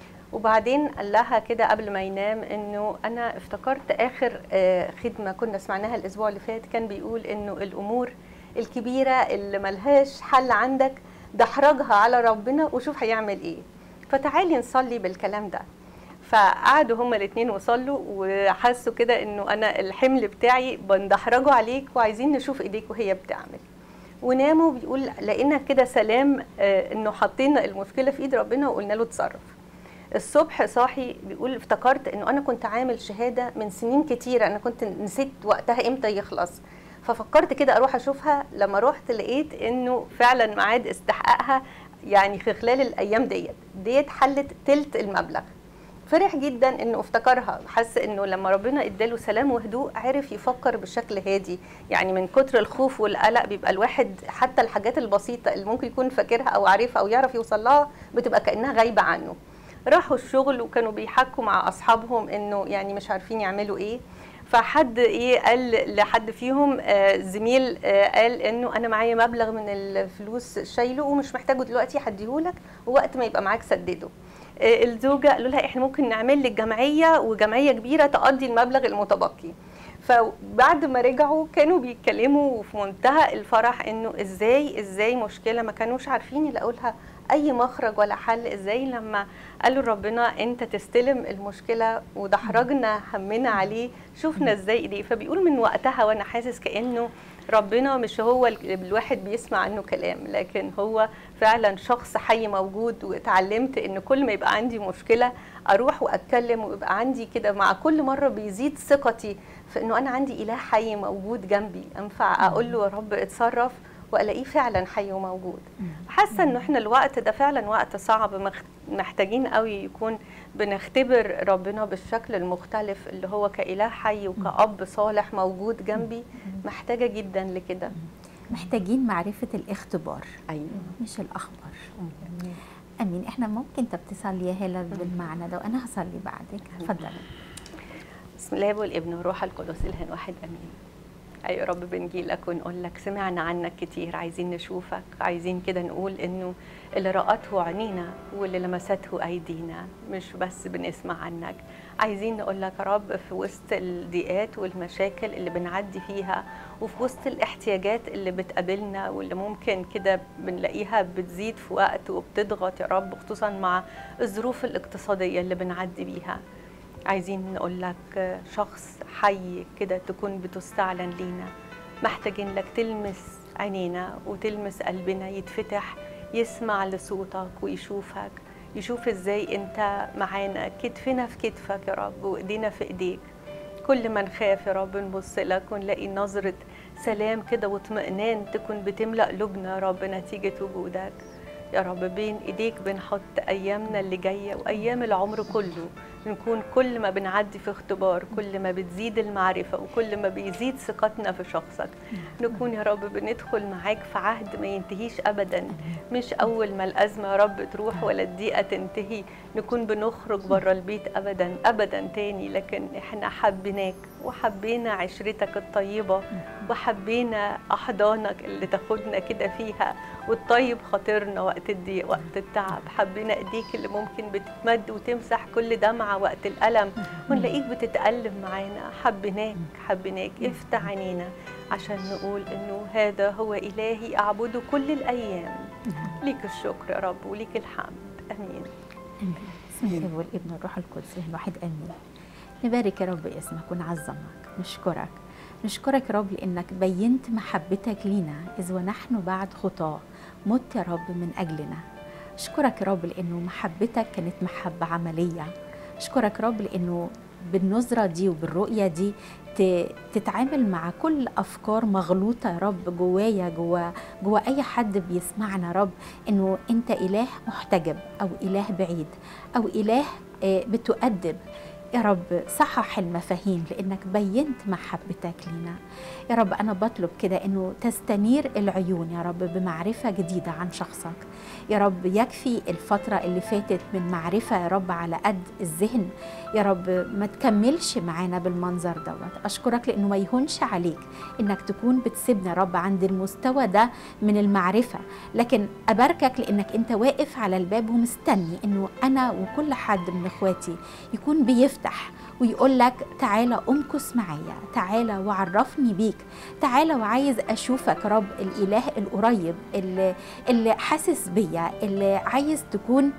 [SPEAKER 3] وبعدين قال لها كده قبل ما ينام انه انا افتكرت اخر آه، خدمه كنا سمعناها الاسبوع اللي فات كان بيقول انه الامور الكبيره اللي ملهاش حل عندك دحرجها على ربنا وشوف هيعمل ايه فتعالي نصلي بالكلام ده فقعدوا هما الاثنين وصلوا وحسوا كده انه انا الحمل بتاعي بندحرجه عليك وعايزين نشوف ايديك وهي بتعمل وناموا بيقول لقينا كده سلام آه، انه حطينا المشكله في ايد ربنا وقلنا له اتصرف الصبح صاحي بيقول افتكرت انه انا كنت عامل شهاده من سنين كتيره انا كنت نسيت وقتها امتى يخلص ففكرت كده اروح اشوفها لما رحت لقيت انه فعلا ميعاد استحقاقها يعني في خلال الايام ديت ديت حلت تلت المبلغ فرح جدا انه افتكرها حس انه لما ربنا اداله سلام وهدوء عرف يفكر بشكل هادي يعني من كتر الخوف والقلق بيبقى الواحد حتى الحاجات البسيطه اللي ممكن يكون فاكرها او عارفها او يعرف يوصل لها بتبقى كانها غايبه عنه راحوا الشغل وكانوا بيحكوا مع اصحابهم انه يعني مش عارفين يعملوا ايه فحد ايه قال لحد فيهم آه زميل آه قال انه انا معايا مبلغ من الفلوس شايله ومش محتاجه دلوقتي هديهولك ووقت ما يبقى معاك سدده آه الزوجه قالوا لها احنا ممكن نعمل لك جمعيه وجمعيه كبيره تقضي المبلغ المتبقي فبعد ما رجعوا كانوا بيتكلموا في منتهى الفرح انه ازاي ازاي مشكله ما كانوش عارفين يلاقوا لها اي مخرج ولا حل ازاي لما قالوا لربنا انت تستلم المشكله ودحرجنا همنا عليه شفنا ازاي ايديه فبيقول من وقتها وانا حاسس كانه ربنا مش هو اللي الواحد بيسمع عنه كلام لكن هو فعلا شخص حي موجود واتعلمت ان كل ما يبقى عندي مشكله اروح واتكلم ويبقى عندي كده مع كل مره بيزيد ثقتي في انه انا عندي اله حي موجود جنبي انفع اقول له يا رب اتصرف والاقيه فعلا حي وموجود حاسه انه احنا الوقت ده فعلا وقت صعب مخ- محتاجين قوي يكون بنختبر ربنا بالشكل المختلف اللي هو كاله حي وكاب صالح موجود جنبي محتاجه جدا لكده
[SPEAKER 1] محتاجين معرفه الاختبار
[SPEAKER 3] ايوه
[SPEAKER 1] مش الاخبار امين احنا ممكن طب تصلي يا هاله بالمعنى ده وانا هصلي بعدك اتفضلي
[SPEAKER 3] بسم الله والابن والروح القدس اله واحد امين يا رب بنجيلك ونقول لك سمعنا عنك كتير عايزين نشوفك عايزين كده نقول انه اللي رأته عينينا واللي لمسته ايدينا مش بس بنسمع عنك عايزين نقول لك يا رب في وسط الضيقات والمشاكل اللي بنعدي فيها وفي وسط الاحتياجات اللي بتقابلنا واللي ممكن كده بنلاقيها بتزيد في وقت وبتضغط يا رب خصوصا مع الظروف الاقتصادية اللي بنعدي بيها عايزين نقول لك شخص حي كده تكون بتستعلن لينا محتاجين لك تلمس عينينا وتلمس قلبنا يتفتح يسمع لصوتك ويشوفك يشوف ازاي انت معانا كتفنا في كتفك يا رب وايدينا في ايديك كل ما نخاف يا رب نبص لك ونلاقي نظرة سلام كده واطمئنان تكون بتملأ قلوبنا يا رب نتيجة وجودك يا رب بين ايديك بنحط ايامنا اللي جايه وايام العمر كله نكون كل ما بنعدي في اختبار كل ما بتزيد المعرفه وكل ما بيزيد ثقتنا في شخصك نكون يا رب بندخل معاك في عهد ما ينتهيش ابدا مش اول ما الازمه يا رب تروح ولا الضيقه تنتهي نكون بنخرج بره البيت ابدا ابدا تاني لكن احنا حبيناك وحبينا عشرتك الطيبه وحبينا احضانك اللي تاخدنا كده فيها وتطيب خاطرنا وقت الضيق وقت التعب حبينا ايديك اللي ممكن بتتمد وتمسح كل دمعه وقت الالم ونلاقيك بتتالم معانا حبيناك حبيناك افتح عينينا عشان نقول انه هذا هو الهي اعبده كل الايام ليك الشكر يا رب وليك الحمد امين
[SPEAKER 1] بسم الله والابن والروح القدس الواحد امين نبارك يا رب اسمك ونعظمك نشكرك نشكرك يا رب لانك بينت محبتك لينا اذ ونحن بعد خطاه مت يا رب من اجلنا اشكرك يا رب لانه محبتك كانت محبه عمليه اشكرك يا رب لانه بالنظره دي وبالرؤيه دي تتعامل مع كل افكار مغلوطه يا رب جوايا جوا جوا اي حد بيسمعنا يا رب انه انت اله محتجب او اله بعيد او اله بتؤدب يا رب صحح المفاهيم لانك بينت محبتك لنا يا رب انا بطلب كده انه تستنير العيون يا رب بمعرفه جديده عن شخصك يا رب يكفي الفتره اللي فاتت من معرفه يا رب على قد الذهن يا رب ما تكملش معانا بالمنظر دوت اشكرك لانه ما يهونش عليك انك تكون بتسيبنا يا رب عند المستوى ده من المعرفه لكن اباركك لانك انت واقف على الباب ومستني انه انا وكل حد من اخواتي يكون بيفتح يفتح ويقول لك تعالى امكس معايا تعالى وعرفني بيك تعالى وعايز اشوفك رب الاله القريب اللي, اللي حاسس بيا اللي عايز تكون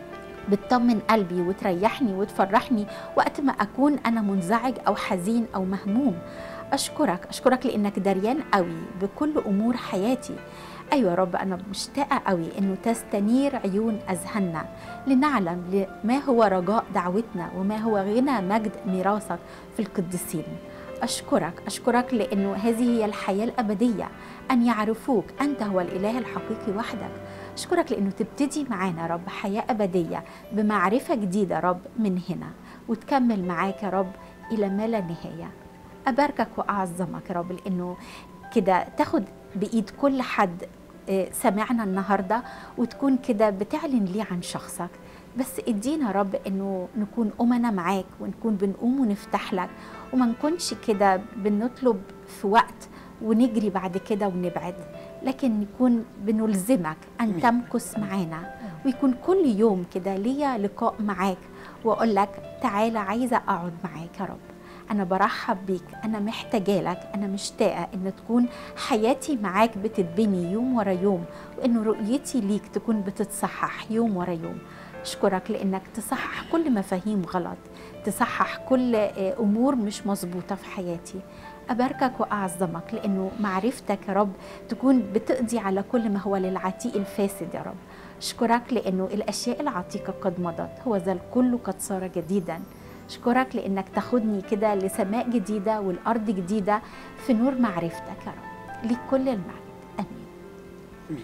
[SPEAKER 1] بتطمن قلبي وتريحني وتفرحني وقت ما اكون انا منزعج او حزين او مهموم اشكرك اشكرك لانك دريان قوي بكل امور حياتي ايوه يا رب انا مشتاقه قوي انه تستنير عيون اذهاننا لنعلم ما هو رجاء دعوتنا وما هو غنى مجد ميراثك في القديسين اشكرك اشكرك لانه هذه هي الحياه الابديه ان يعرفوك انت هو الاله الحقيقي وحدك اشكرك لانه تبتدي معانا يا رب حياه ابديه بمعرفه جديده يا رب من هنا وتكمل معاك يا رب الى ما لا نهايه اباركك واعظمك يا رب لانه كده تاخد بايد كل حد سمعنا النهارده وتكون كده بتعلن ليه عن شخصك بس ادينا يا رب انه نكون امنا معاك ونكون بنقوم ونفتح لك وما نكونش كده بنطلب في وقت ونجري بعد كده ونبعد لكن نكون بنلزمك ان تمكث معانا ويكون كل يوم كده ليا لقاء معاك واقول لك تعالى عايزه اقعد معاك يا رب أنا برحب بيك أنا محتاجة لك أنا مشتاقة إن تكون حياتي معاك بتتبني يوم ورا يوم وإن رؤيتي ليك تكون بتتصحح يوم ورا يوم أشكرك لأنك تصحح كل مفاهيم غلط تصحح كل أمور مش مظبوطة في حياتي أباركك وأعظمك لأنه معرفتك يا رب تكون بتقضي على كل ما هو للعتيق الفاسد يا رب أشكرك لأنه الأشياء العتيقة قد مضت هو ذا الكل قد صار جديداً أشكرك لأنك تاخدني كده لسماء جديدة والأرض جديدة في نور معرفتك يا رب ليك كل المجد أمين
[SPEAKER 4] أمين.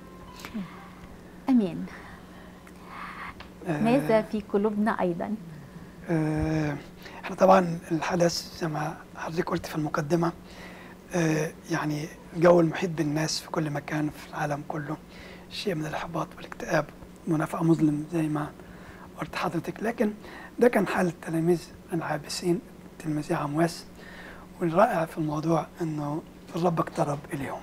[SPEAKER 1] أمين
[SPEAKER 4] آه،
[SPEAKER 1] ماذا في قلوبنا أيضا
[SPEAKER 4] آه، احنا طبعا الحدث زي ما حضرتك قلت في المقدمة آه، يعني الجو المحيط بالناس في كل مكان في العالم كله شيء من الإحباط والاكتئاب منافقة مظلم زي ما قلت حضرتك لكن ده كان حال التلاميذ العابسين تلميذي عمواس والرائع في الموضوع انه الرب اقترب اليهم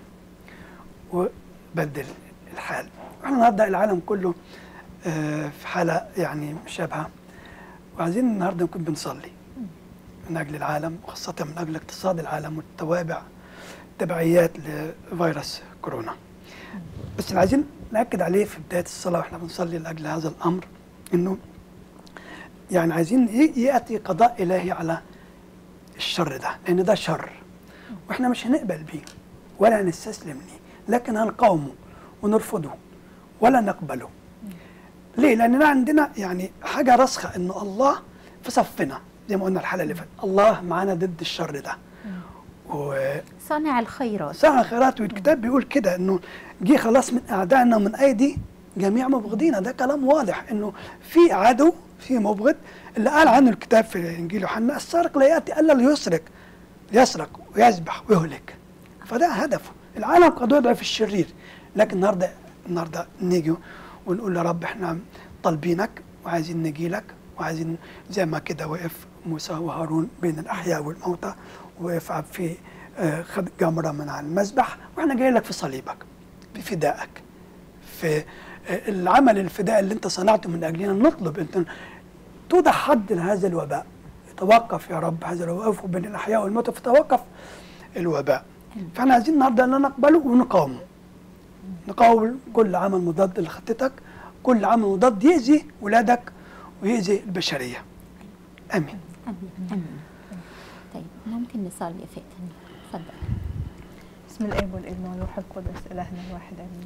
[SPEAKER 4] وبدل الحال احنا النهارده العالم كله آه، في حاله يعني مشابهه وعايزين النهارده نكون بنصلي من اجل العالم وخاصه من اجل اقتصاد العالم والتوابع تبعيات لفيروس كورونا بس اللي عايزين ناكد عليه في بدايه الصلاه واحنا بنصلي لاجل هذا الامر انه يعني عايزين ي- ياتي قضاء الهي على الشر ده لان ده شر واحنا مش هنقبل بيه ولا هنستسلم ليه لكن هنقاومه ونرفضه ولا نقبله ليه لاننا عندنا يعني حاجه راسخه انه الله في صفنا زي ما قلنا الحلقه اللي فاتت الله معانا ضد الشر ده وصنع
[SPEAKER 1] صانع الخيرات
[SPEAKER 4] خيرات والكتاب بيقول كده انه جه خلاص من اعدائنا ومن ايدي جميع مبغضينا ده كلام واضح انه في عدو في مبغض اللي قال عنه الكتاب في انجيل يوحنا السارق لا ياتي الا ليسرق يسرق ويذبح ويهلك فده هدفه العالم قد وضع في الشرير لكن النهارده النهارده نيجي ونقول يا رب احنا طالبينك وعايزين نجي لك وعايزين زي ما كده وقف موسى وهارون بين الاحياء والموتى وقف عب في آه، خد جمره من على المذبح واحنا جايين لك في صليبك في فدائك في آه، العمل الفداء اللي انت صنعته من اجلنا نطلب انت توضع حد لهذا الوباء يتوقف يا رب هذا الوقوف بين الاحياء والموتى فتوقف الوباء فاحنا عايزين النهارده ان نقبله ونقاومه نقاوم كل عمل مضاد لخطتك كل عمل مضاد يأذي ولادك ويأذي البشرية آمين
[SPEAKER 1] امين امين طيب ممكن نصلي يا فاتن اتفضل
[SPEAKER 5] بسم الاب والابن والروح القدس الهنا الواحد امين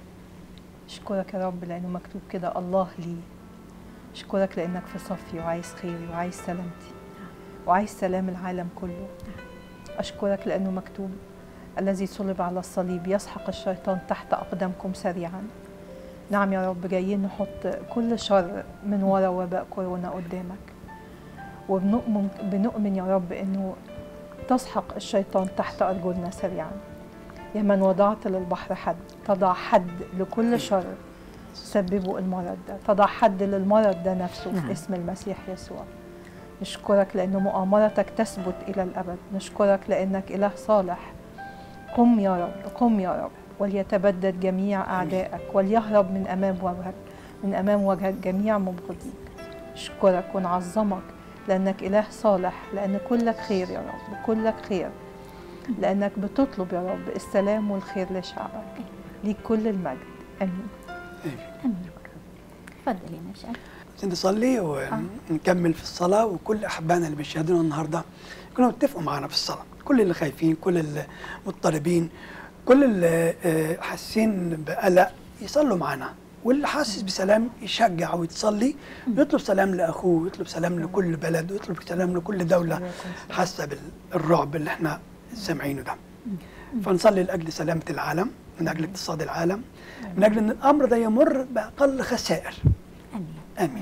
[SPEAKER 5] اشكرك يا رب لانه مكتوب كده الله لي اشكرك لانك في صفي وعايز خيري وعايز سلامتي وعايز سلام العالم كله اشكرك لانه مكتوب الذي صلب على الصليب يسحق الشيطان تحت اقدامكم سريعا نعم يا رب جايين نحط كل شر من ورا وباء كورونا قدامك وبنؤمن بنؤمن يا رب انه تسحق الشيطان تحت أرجلنا سريعا يا من وضعت للبحر حد تضع حد لكل شر سببه المرض ده تضع حد للمرض ده نفسه
[SPEAKER 1] نعم.
[SPEAKER 5] في اسم المسيح يسوع نشكرك لأن مؤامرتك تثبت إلى الأبد نشكرك لأنك إله صالح قم يا رب قم يا رب وليتبدد جميع أعدائك وليهرب من أمام وجهك من أمام وجهك جميع مبغضيك نشكرك ونعظمك لأنك إله صالح لأن كلك خير يا رب كلك خير لأنك بتطلب يا رب السلام والخير لشعبك ليك كل المجد آمين
[SPEAKER 1] امين اتفضل يا نشأة
[SPEAKER 4] عايزين نصلي ونكمل في الصلاة وكل أحبائنا اللي بيشاهدونا النهاردة يكونوا يتفقوا معانا في الصلاة كل اللي خايفين كل المضطربين كل اللي آه، حاسين بقلق يصلوا معانا واللي حاسس بسلام يشجع ويتصلي ويطلب سلام لاخوه ويطلب سلام لكل بلد ويطلب سلام لكل دوله حاسه بالرعب اللي احنا سامعينه ده فنصلي لاجل سلامه العالم من اجل اقتصاد العالم من اجل ان الامر ده يمر باقل خسائر
[SPEAKER 1] امين
[SPEAKER 4] امين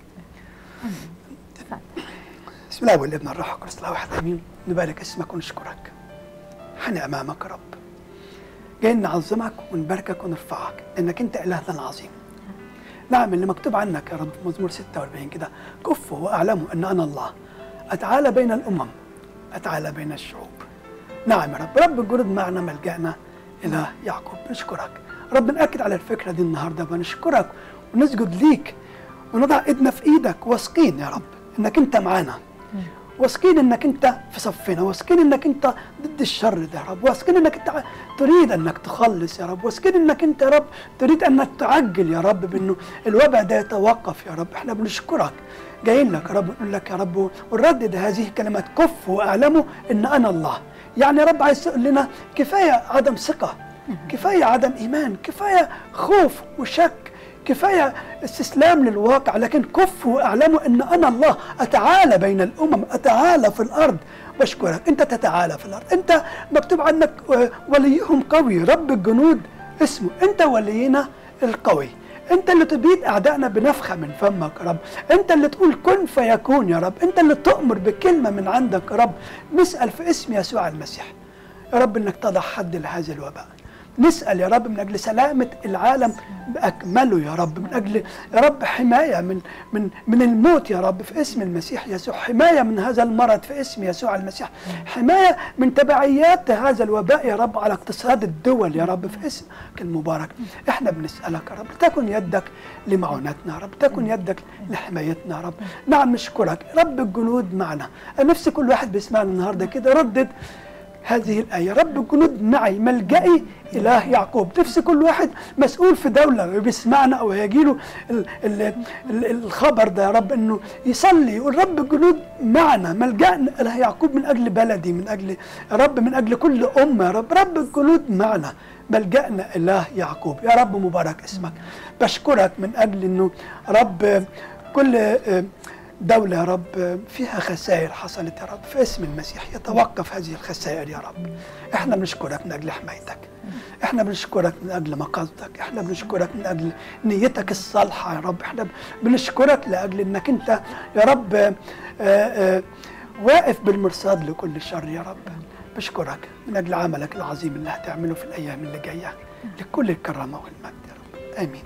[SPEAKER 1] اتفضل
[SPEAKER 4] بسم الله والابن الروح القدس الله واحد امين نبارك اسمك ونشكرك حن امامك يا رب جايين نعظمك ونباركك ونرفعك انك انت الهنا عظيم نعم اللي مكتوب عنك يا رب في مزمور 46 كده كفوا واعلموا ان انا الله اتعالى بين الامم اتعالى بين الشعوب نعم يا رب رب الجنود معنا ملجأنا الى يعقوب نشكرك رب ناكد على الفكره دي النهارده بنشكرك ونسجد ليك ونضع ايدنا في ايدك واثقين يا رب انك انت معانا واثقين انك انت في صفنا واثقين انك انت ضد الشر ده يا رب واثقين انك انت تريد انك تخلص يا رب واثقين انك انت يا رب تريد انك تعجل يا رب بانه الوباء ده يتوقف يا رب احنا بنشكرك جايين لك يا رب نقول لك يا رب ونردد هذه الكلمات كفوا واعلموا ان انا الله يعني يا رب عايز تقول لنا كفايه عدم ثقه كفايه عدم ايمان كفايه خوف وشك كفايه استسلام للواقع لكن كفوا واعلموا ان انا الله اتعالى بين الامم اتعالى في الارض بشكرك انت تتعالى في الارض انت مكتوب عنك آه، وليهم قوي رب الجنود اسمه انت ولينا القوي انت اللي تبيد اعدائنا بنفخه من فمك يا رب انت اللي تقول كن فيكون يا رب انت اللي تؤمر بكلمه من عندك يا رب نسال في اسم يسوع المسيح يا رب انك تضع حد لهذا الوباء نسال يا رب من اجل سلامه العالم باكمله يا رب من اجل يا رب حمايه من من من الموت يا رب في اسم المسيح يسوع حمايه من هذا المرض في اسم يسوع المسيح حمايه من تبعيات هذا الوباء يا رب على اقتصاد الدول يا رب في اسمك المبارك احنا بنسالك يا رب تكن يدك لمعونتنا يا رب تكن يدك لحمايتنا يا رب نعم نشكرك رب الجنود معنا أنا نفسي كل واحد بيسمعنا النهارده كده ردد هذه الآية رب الجنود معي ملجئي إله يعقوب نفسي كل واحد مسؤول في دولة بيسمعنا أو هيجيله ال ال ال الخبر ده يا رب إنه يصلي يقول رب الجنود معنا ملجأنا إله يعقوب من أجل بلدي من أجل يا رب من أجل كل أمة يا رب رب الجنود معنا ملجأنا إله يعقوب يا رب مبارك اسمك بشكرك من أجل إنه رب كل دولة يا رب فيها خسائر حصلت يا رب في اسم المسيح يتوقف هذه الخسائر يا رب احنا بنشكرك من اجل حمايتك احنا بنشكرك من اجل مقاصدك احنا بنشكرك من اجل نيتك الصالحة يا رب احنا بنشكرك لاجل انك انت يا رب آآ آآ واقف بالمرصاد لكل شر يا رب بشكرك من اجل عملك العظيم اللي هتعمله في الايام اللي جايه لكل الكرامه والمجد يا رب امين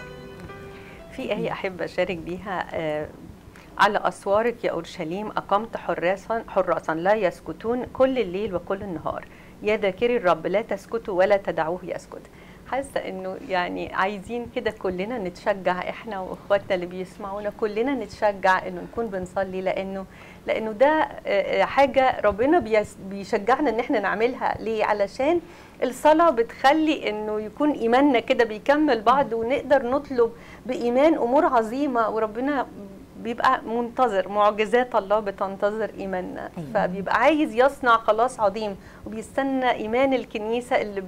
[SPEAKER 3] في آية أحب أشارك بيها آه، على أسوارك يا أورشليم أقمت حراسا حراسا لا يسكتون كل الليل وكل النهار يا ذاكري الرب لا تسكتوا ولا تدعوه يسكت حاسة إنه يعني عايزين كده كلنا نتشجع إحنا وإخواتنا اللي بيسمعونا كلنا نتشجع إنه نكون بنصلي لأنه لأنه ده آه، آه، حاجة ربنا بيس- بيشجعنا إن إحنا نعملها ليه علشان الصلاة بتخلي إنه يكون إيماننا كده بيكمل بعض ونقدر نطلب بإيمان أمور عظيمة وربنا بيبقى منتظر معجزات الله بتنتظر ايماننا
[SPEAKER 1] أيوة.
[SPEAKER 3] فبيبقى عايز يصنع خلاص عظيم وبيستنى ايمان الكنيسه اللي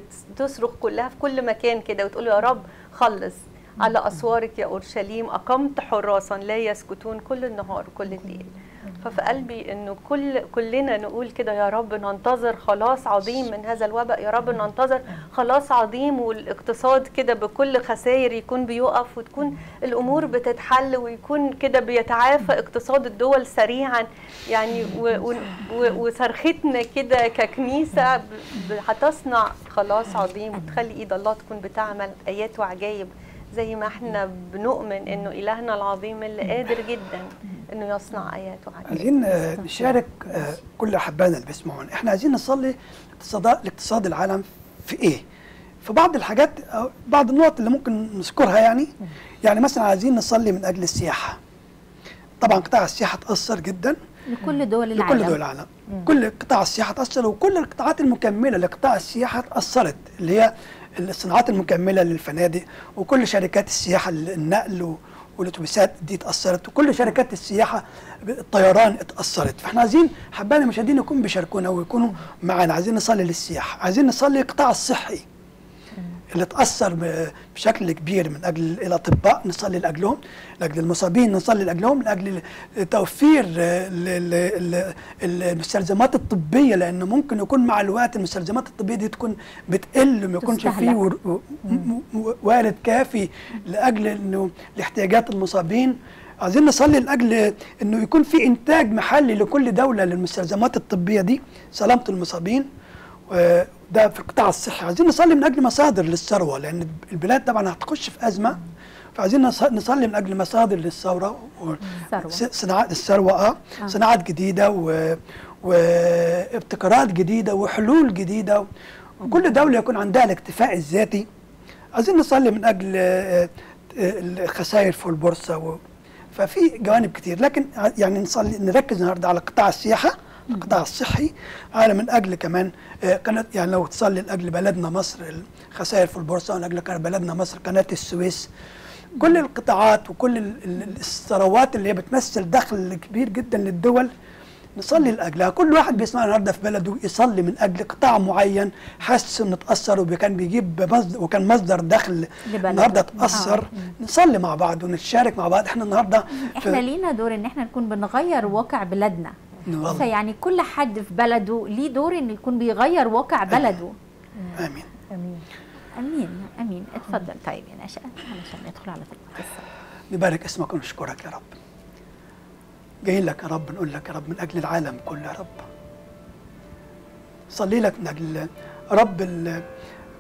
[SPEAKER 3] بتصرخ كلها في كل مكان كده وتقول يا رب خلص على اسوارك يا اورشليم اقمت حراسا لا يسكتون كل النهار وكل الليل ففي قلبي انه كل كلنا نقول كده يا رب ننتظر خلاص عظيم من هذا الوباء يا رب ننتظر خلاص عظيم والاقتصاد كده بكل خسائر يكون بيقف وتكون الامور بتتحل ويكون كده بيتعافى اقتصاد الدول سريعا يعني و- و- و- وصرختنا كده ككنيسه ب- ب- هتصنع خلاص عظيم وتخلي ايد الله تكون بتعمل ايات وعجائب زي ما احنا بنؤمن انه الهنا العظيم اللي قادر جدا انه يصنع ايات وعجائب
[SPEAKER 4] عايزين آه، نشارك آه، كل احبائنا اللي بيسمعونا احنا عايزين نصلي اقتصاد الاقتصاد العالم في ايه في بعض الحاجات أو بعض النقط اللي ممكن نذكرها يعني يعني مثلا عايزين نصلي من اجل السياحه طبعا قطاع السياحه تاثر جدا
[SPEAKER 1] لكل دول العالم
[SPEAKER 4] لكل دول العالم كل قطاع السياحه تاثر وكل القطاعات المكمله لقطاع السياحه تاثرت اللي هي الصناعات المكمله للفنادق وكل شركات السياحه النقل و- والاتوبيسات دي اتاثرت وكل شركات السياحه الطيران اتاثرت فاحنا عايزين حبانا المشاهدين يكونوا بيشاركونا ويكونوا معانا عايزين نصلي للسياحه عايزين نصلي القطاع الصحي اللي تاثر ب- بشكل كبير من اجل الاطباء نصلي لاجلهم لاجل المصابين نصلي لاجلهم لاجل توفير آه، ال- ال- ال- المستلزمات الطبيه لانه ممكن يكون مع الوقت المستلزمات الطبيه دي تكون بتقل وما يكونش
[SPEAKER 1] تستهلك.
[SPEAKER 4] فيه ور- و- م- م- وارد كافي لاجل انه لاحتياجات المصابين عايزين نصلي لاجل انه يكون في انتاج محلي لكل دوله للمستلزمات الطبيه دي سلامه المصابين وده في القطاع الصحي عايزين نصلي من اجل مصادر للثروه لان البلاد طبعا هتخش في ازمه فعايزين نص- نصلي من اجل مصادر للثوره و-
[SPEAKER 1] ثروة.
[SPEAKER 4] س- صناعات الثروه اه
[SPEAKER 1] آه.
[SPEAKER 4] صناعات جديده و... وابتكارات جديده وحلول جديده وكل دوله يكون عندها الاكتفاء الذاتي عايزين نصلي من اجل آه، آه، الخسائر في البورصه و... ففي جوانب كتير لكن ع- يعني نصلي نركز النهارده على قطاع السياحه القطاع الصحي على من اجل كمان آه، قناه يعني لو تصلي لاجل بلدنا مصر الخسائر في البورصه ومن اجل كان بلدنا مصر قناه السويس كل القطاعات وكل ال- ال- الثروات اللي هي بتمثل دخل كبير جدا للدول نصلي لاجلها كل واحد بيسمع النهارده في بلده يصلي من اجل قطاع معين حاسس انه اتاثر وكان بيجيب مصدر وكان مصدر دخل
[SPEAKER 1] لبلده.
[SPEAKER 4] النهارده اتاثر
[SPEAKER 1] آه.
[SPEAKER 4] نصلي مع بعض ونتشارك مع بعض احنا النهارده
[SPEAKER 1] احنا لينا دور ان احنا نكون بنغير واقع بلدنا
[SPEAKER 4] والله.
[SPEAKER 1] فيعني كل حد في بلده ليه دور انه يكون بيغير واقع بلده
[SPEAKER 4] امين
[SPEAKER 5] امين
[SPEAKER 1] امين امين اتفضل طيب يا نشأة علشان ندخل على القصه
[SPEAKER 4] نبارك اسمك ونشكرك يا رب جايين لك يا رب نقول لك يا رب من اجل العالم كله يا رب صلي لك من اجل رب ال-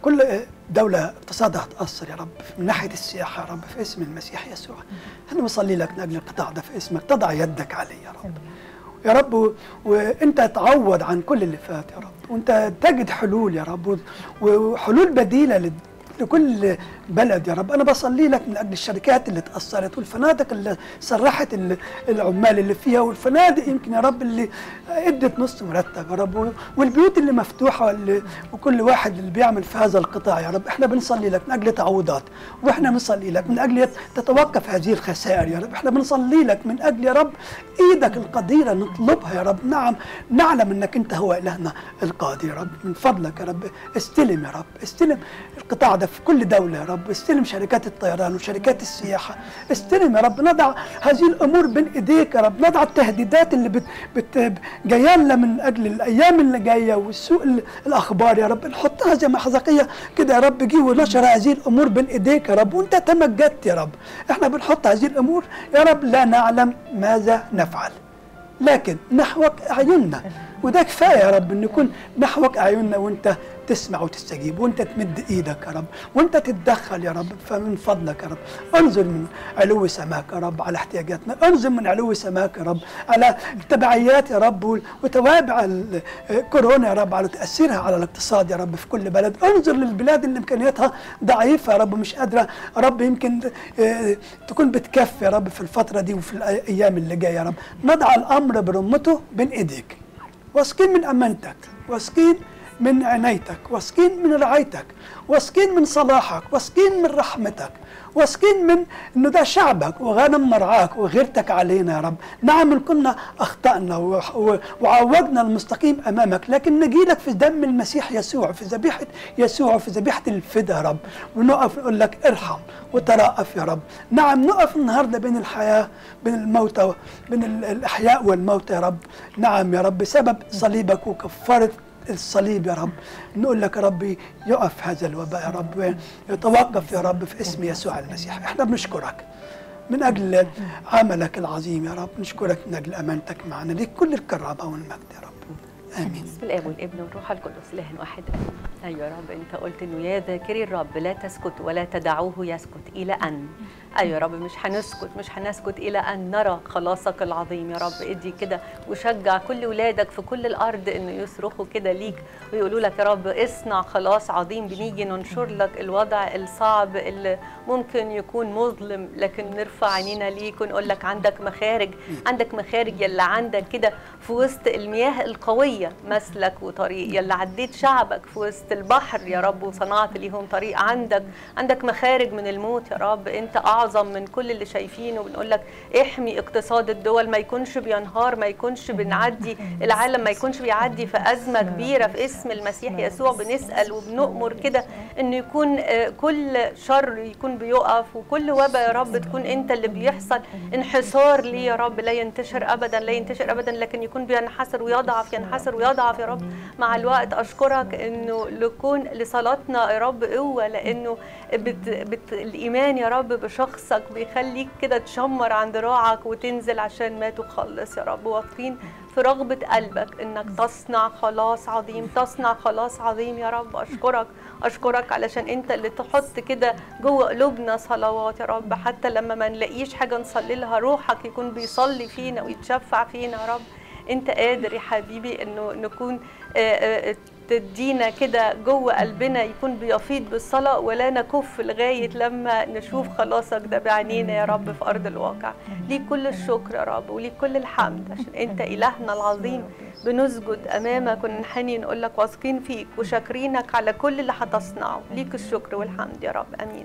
[SPEAKER 4] كل دولة اقتصادها تأثر يا رب من ناحية السياحة يا رب في اسم المسيح يسوع أنا بصلي لك من أجل القطاع ده في اسمك تضع يدك عليه يا رب يا رب و... وانت تعوض عن كل اللي فات يا رب وانت تجد حلول يا رب و- وحلول بديله لل- لكل بلد يا رب انا بصلي لك من اجل الشركات اللي تاثرت والفنادق اللي سرحت ال- العمال اللي فيها والفنادق يمكن يا رب اللي ادت نص مرتب يا رب و- والبيوت اللي مفتوحه واللي وكل واحد اللي بيعمل في هذا القطاع يا رب احنا بنصلي لك من اجل تعويضات واحنا بنصلي لك من اجل تتوقف هذه الخسائر يا رب احنا بنصلي لك من اجل يا رب ايدك القديره نطلبها يا رب نعم نعلم انك انت هو الهنا القادر يا رب من فضلك يا رب استلم يا رب استلم القطاع ده في كل دوله يا رب استلم شركات الطيران وشركات السياحه استلم يا رب نضع هذه الامور بين ايديك يا رب نضع التهديدات اللي بت بت جايه لنا من اجل الايام اللي جايه والسوق ال- الاخبار يا رب نحطها زي ما حزقيه كده يا رب جه ونشر هذه الامور بين ايديك يا رب وانت تمجدت يا رب احنا بنحط هذه الامور يا رب لا نعلم ماذا نفعل لكن نحوك اعيننا وده كفايه يا رب ان يكون نحوك اعيننا وانت تسمع وتستجيب وانت تمد ايدك يا رب وانت تتدخل يا رب فمن فضلك يا رب انزل من علو سماك يا رب على احتياجاتنا انزل من علو سماك يا رب على التبعيات يا رب وال- وتوابع ال- كورونا يا رب على تاثيرها على الاقتصاد يا رب في كل بلد انظر للبلاد اللي امكانياتها ضعيفه يا رب مش قادره يا رب يمكن آه، تكون بتكفي يا رب في الفتره دي وفي الايام اللي جايه يا رب نضع الامر برمته بين ايديك واثقين من امانتك واثقين من عنايتك واثقين من رعايتك واثقين من صلاحك واثقين من رحمتك واثقين من انه ده شعبك وغنم مرعاك وغيرتك علينا يا رب نعم إن كنا اخطانا وح- و- وعوجنا المستقيم امامك لكن نجي لك في دم المسيح يسوع في ذبيحه يسوع في ذبيحه الفدا يا رب ونقف نقول لك ارحم وترأف يا رب نعم نقف النهارده بين الحياه بين الموتى بين ال- الاحياء والموتى يا رب نعم يا رب بسبب صليبك وكفاره الصليب يا رب نقول لك يا رب يقف هذا الوباء يا رب يتوقف يا رب في اسم يسوع المسيح احنا بنشكرك من اجل عملك العظيم يا رب نشكرك من اجل امانتك معنا ليك كل الكرامه والمجد يا رب امين
[SPEAKER 3] بسم الاب والابن والروح القدس اله واحد ايوه يا رب انت قلت انه يا ذاكري الرب لا تسكت ولا تدعوه يسكت الى ان ايوه يا رب مش هنسكت مش هنسكت الى ان نرى خلاصك العظيم يا رب ادي كده وشجع كل ولادك في كل الارض انه يصرخوا كده ليك ويقولوا لك يا رب اصنع خلاص عظيم بنيجي ننشر لك الوضع الصعب اللي ممكن يكون مظلم لكن نرفع عينينا ليك ونقول لك عندك مخارج عندك مخارج يلا عندك كده في وسط المياه القويه مسلك وطريق يلا عديت شعبك في وسط البحر يا رب وصنعت ليهم طريق عندك عندك مخارج من الموت يا رب انت اعظم من كل اللي شايفينه بنقول لك احمي اقتصاد الدول ما يكونش بينهار ما يكونش بنعدي العالم ما يكونش بيعدي في ازمه كبيره في اسم المسيح يسوع بنسال وبنؤمر كده انه يكون آه، كل شر يكون بيقف وكل وباء يا رب تكون انت اللي بيحصل انحسار ليه يا رب لا ينتشر ابدا لا ينتشر ابدا لكن يكون بينحسر ويضعف ينحسر ويضعف يا رب مع الوقت اشكرك انه لكون لصلاتنا يا رب قوه لانه بت بت الايمان يا رب بشخصك بيخليك كده تشمر عن ذراعك وتنزل عشان ما تخلص يا رب واقفين في رغبة قلبك انك تصنع خلاص عظيم تصنع خلاص عظيم يا رب اشكرك اشكرك علشان انت اللي تحط كده جوه قلوبنا صلوات يا رب حتى لما ما نلاقيش حاجة نصلي لها روحك يكون بيصلي فينا ويتشفع فينا يا رب انت قادر يا حبيبي انه نكون آه، آه، تدينا كده جوه قلبنا يكون بيفيض بالصلاة ولا نكف لغاية لما نشوف خلاصك ده بعينينا يا رب في أرض الواقع ليك كل الشكر يا رب وليك كل الحمد عشان أنت إلهنا العظيم بنسجد أمامك وننحني نقول لك واثقين فيك وشاكرينك على كل اللي هتصنعه ليك الشكر والحمد يا رب أمين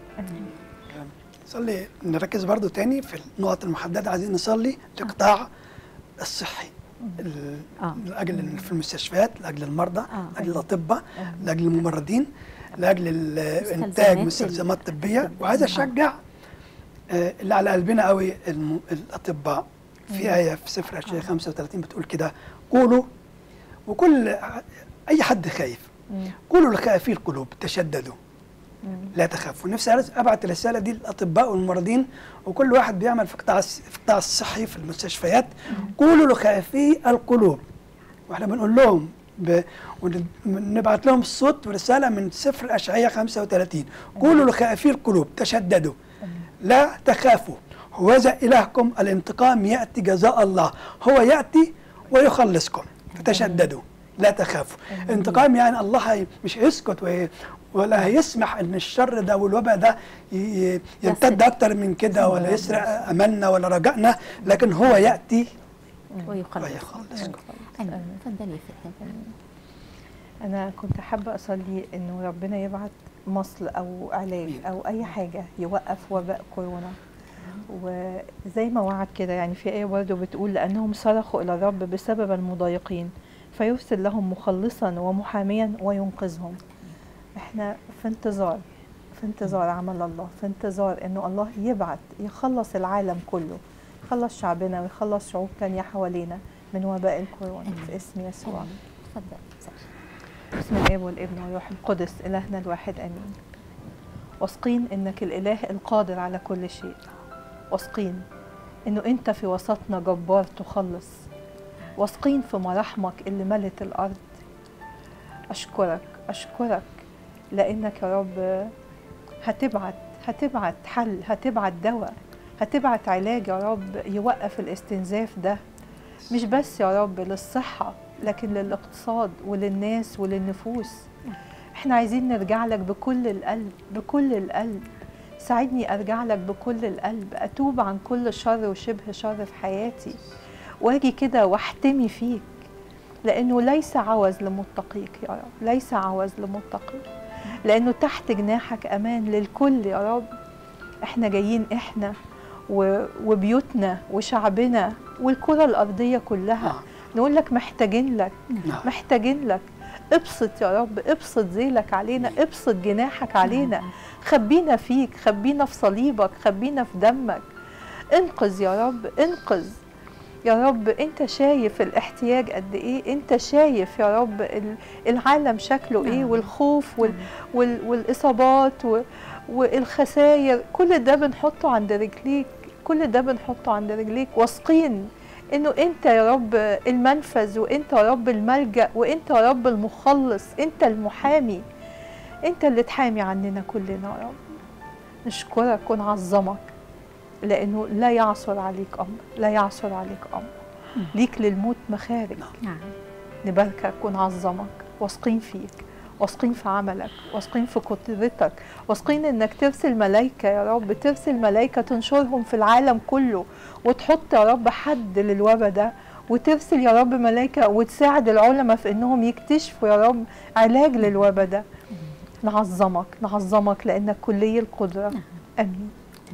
[SPEAKER 4] نصلي نركز برضو تاني في النقط المحددة عايزين نصلي لقطاع الصحي ال-
[SPEAKER 1] آه.
[SPEAKER 4] لاجل في المستشفيات لاجل المرضى
[SPEAKER 1] آه.
[SPEAKER 4] لاجل الاطباء لاجل الممرضين لاجل ال- انتاج
[SPEAKER 1] مستلزمات
[SPEAKER 4] مستلزمات
[SPEAKER 1] ال-
[SPEAKER 4] طبيه
[SPEAKER 1] الطب.
[SPEAKER 4] وعايز
[SPEAKER 1] آه.
[SPEAKER 4] اشجع آه، اللي على قلبنا قوي الم- الاطباء في ايه في سفر اشعياء 35 بتقول كده قولوا وكل اي حد خايف قولوا لخائفي القلوب تشددوا لا تخافوا نفسي ابعت الرساله دي للاطباء والممرضين وكل واحد بيعمل في قطاع الس- في القطاع الصحي في المستشفيات قولوا لخائفي القلوب واحنا بنقول لهم ب... ونبعت لهم صوت ورسالة من سفر أشعياء 35 قولوا لخائفي القلوب تشددوا لا تخافوا هوذا إلهكم الانتقام يأتي جزاء الله هو يأتي ويخلصكم فتشددوا لا تخافوا انتقام يعني الله هي مش هيسكت وهي ولا هيسمح ان الشر ده والوباء ده ي- ي- يمتد اكتر من كده ولا يسرق املنا ولا رجائنا لكن هو ياتي
[SPEAKER 1] ويخلص
[SPEAKER 4] ويخلصكم
[SPEAKER 1] امين تفضلي يا فتاة
[SPEAKER 5] انا كنت حابه اصلي انه ربنا يبعت مصل او علاج او اي حاجه يوقف وباء كورونا وزي ما وعد كده يعني في ايه برضه بتقول لانهم صرخوا الى الرب بسبب المضايقين فيرسل لهم مخلصا ومحاميا وينقذهم احنا في انتظار في انتظار عمل الله في انتظار انه الله يبعت يخلص العالم كله يخلص شعبنا ويخلص شعوب تانية حوالينا من وباء الكورونا في اسم يسوع
[SPEAKER 1] تفضل
[SPEAKER 5] بسم الاب والابن والروح القدس الهنا الواحد امين واثقين انك الاله القادر على كل شيء واثقين انه انت في وسطنا جبار تخلص واثقين في مراحمك اللي ملت الارض اشكرك اشكرك لانك يا رب هتبعت هتبعت حل هتبعت دواء هتبعت علاج يا رب يوقف الاستنزاف ده مش بس يا رب للصحة لكن للاقتصاد وللناس وللنفوس احنا عايزين نرجع لك بكل القلب بكل القلب ساعدني ارجع لك بكل القلب اتوب عن كل شر وشبه شر في حياتي واجي كده واحتمي فيك لانه ليس عوز لمتقيك يا رب ليس عوز لمتقيك لانه تحت جناحك امان للكل يا رب احنا جايين احنا و- وبيوتنا وشعبنا والكره الارضيه كلها
[SPEAKER 4] آه.
[SPEAKER 5] نقول لك محتاجين لك
[SPEAKER 4] نعم
[SPEAKER 5] محتاجين لك ابسط يا رب ابسط ذيلك علينا ابسط جناحك علينا خبينا فيك خبينا في صليبك خبينا في دمك انقذ يا رب انقذ يا رب انت شايف الاحتياج قد ايه انت شايف يا رب ال- العالم شكله ايه
[SPEAKER 1] نعم.
[SPEAKER 5] والخوف وال وال والاصابات و والخسائر كل ده بنحطه عند رجليك كل ده بنحطه عند رجليك واثقين انه انت يا رب المنفذ وانت يا رب الملجا وانت يا رب المخلص انت المحامي انت اللي تحامي عننا كلنا يا رب نشكرك ونعظمك لانه لا يعثر عليك امر لا يعثر عليك امر ليك للموت مخارج
[SPEAKER 1] نعم
[SPEAKER 5] نباركك ونعظمك واثقين فيك واثقين في عملك واثقين في قدرتك واثقين انك ترسل ملائكه يا رب ترسل ملائكه تنشرهم في العالم كله وتحط يا رب حد للوبا ده وترسل يا رب ملائكه وتساعد العلماء في انهم يكتشفوا يا رب علاج للوبا ده نعظمك نعظمك لانك كلي القدره امين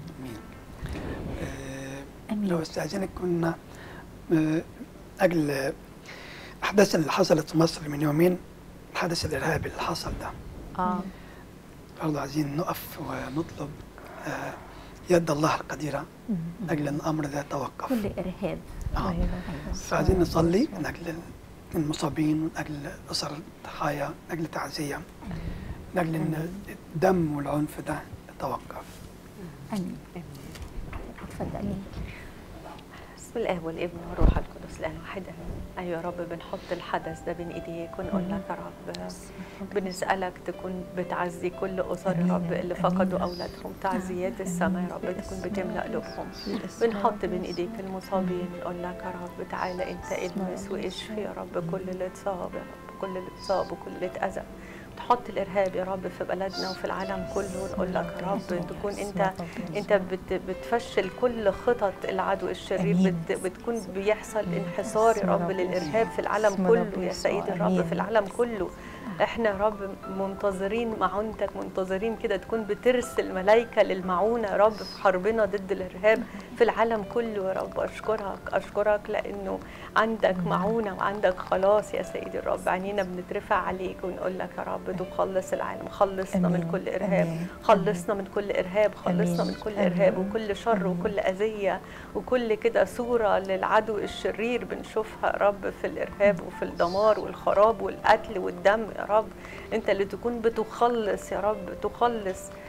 [SPEAKER 4] آه،
[SPEAKER 1] امين
[SPEAKER 4] لو استاذنك كنا آه، اجل الاحداث اللي حصلت في مصر من يومين الحدث الارهابي اللي حصل ده
[SPEAKER 1] اه
[SPEAKER 4] برضه عايزين نقف ونطلب آه، يد الله القديره اجل ان الامر ده يتوقف
[SPEAKER 1] كل ارهاب
[SPEAKER 4] آه.
[SPEAKER 5] أيوة.
[SPEAKER 4] فعايزين نصلي من اجل المصابين ومن اجل اسر الضحايا من اجل تعزيه من اجل ان الدم والعنف ده يتوقف
[SPEAKER 1] امين اتفضلي
[SPEAKER 3] بسم الله والابن والروح القدس الان واحد امين ايوه يا رب بنحط الحدث ده بين ايديك ونقول لك يا رب بنسالك تكون بتعزي كل اسر يا رب اللي فقدوا اولادهم تعزيات السماء يا رب تكون بتملا قلوبهم بنحط بين ايديك المصابين نقول لك يا رب تعالى انت المس واشفي يا رب كل اللي اتصاب يا رب كل اللي اتصاب وكل اللي اتاذى تحط الارهاب يا رب في بلدنا وفي العالم كله ونقول لك يا رب تكون انت انت بت بتفشل كل خطط العدو الشرير
[SPEAKER 5] أمين.
[SPEAKER 3] بت بتكون بيحصل انحصار يا
[SPEAKER 5] اسم
[SPEAKER 3] رب
[SPEAKER 5] رب
[SPEAKER 3] للارهاب في العالم
[SPEAKER 5] اسم
[SPEAKER 3] كله
[SPEAKER 5] رب
[SPEAKER 3] يا
[SPEAKER 5] يسوع.
[SPEAKER 3] سيدي الرب
[SPEAKER 5] أمين.
[SPEAKER 3] في العالم كله احنا يا رب منتظرين معونتك منتظرين كده تكون بترسل ملائكه للمعونه يا رب في حربنا ضد الارهاب في العالم كله يا رب اشكرك اشكرك لانه عندك معونه وعندك خلاص يا سيدي الرب عينينا بنترفع عليك ونقول لك يا رب تخلص العالم خلصنا من
[SPEAKER 5] أمين.
[SPEAKER 3] كل ارهاب
[SPEAKER 5] أمين.
[SPEAKER 3] خلصنا من كل ارهاب خلصنا
[SPEAKER 5] أمين.
[SPEAKER 3] من كل
[SPEAKER 5] أمين.
[SPEAKER 3] ارهاب وكل شر
[SPEAKER 5] أمين.
[SPEAKER 3] وكل اذيه وكل كده صوره للعدو الشرير بنشوفها يا رب في الارهاب وفي الدمار والخراب والقتل والدم يا رب انت اللي تكون بتخلص يا رب تخلص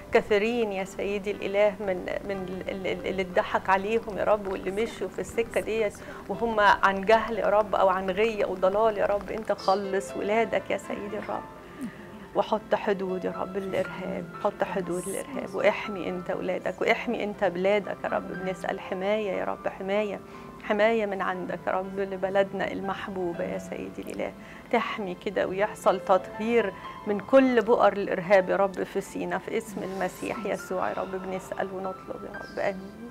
[SPEAKER 3] كثيرين يا سيدي الاله من من ال- ال- اللي اتضحك عليهم يا رب واللي مشوا في السكه ديت وهم عن جهل يا رب او عن غي او ضلال يا رب انت خلص ولادك يا سيدي الرب وحط حدود يا رب للارهاب حط حدود للارهاب واحمي انت اولادك واحمي انت بلادك يا رب بنسال حمايه يا رب حمايه حمايه من عندك يا رب لبلدنا المحبوبه يا سيدي الاله تحمي كده ويحصل تطهير من كل بؤر الارهاب يا رب في سينا في اسم المسيح يسوع يا رب بنسال ونطلب يا رب امين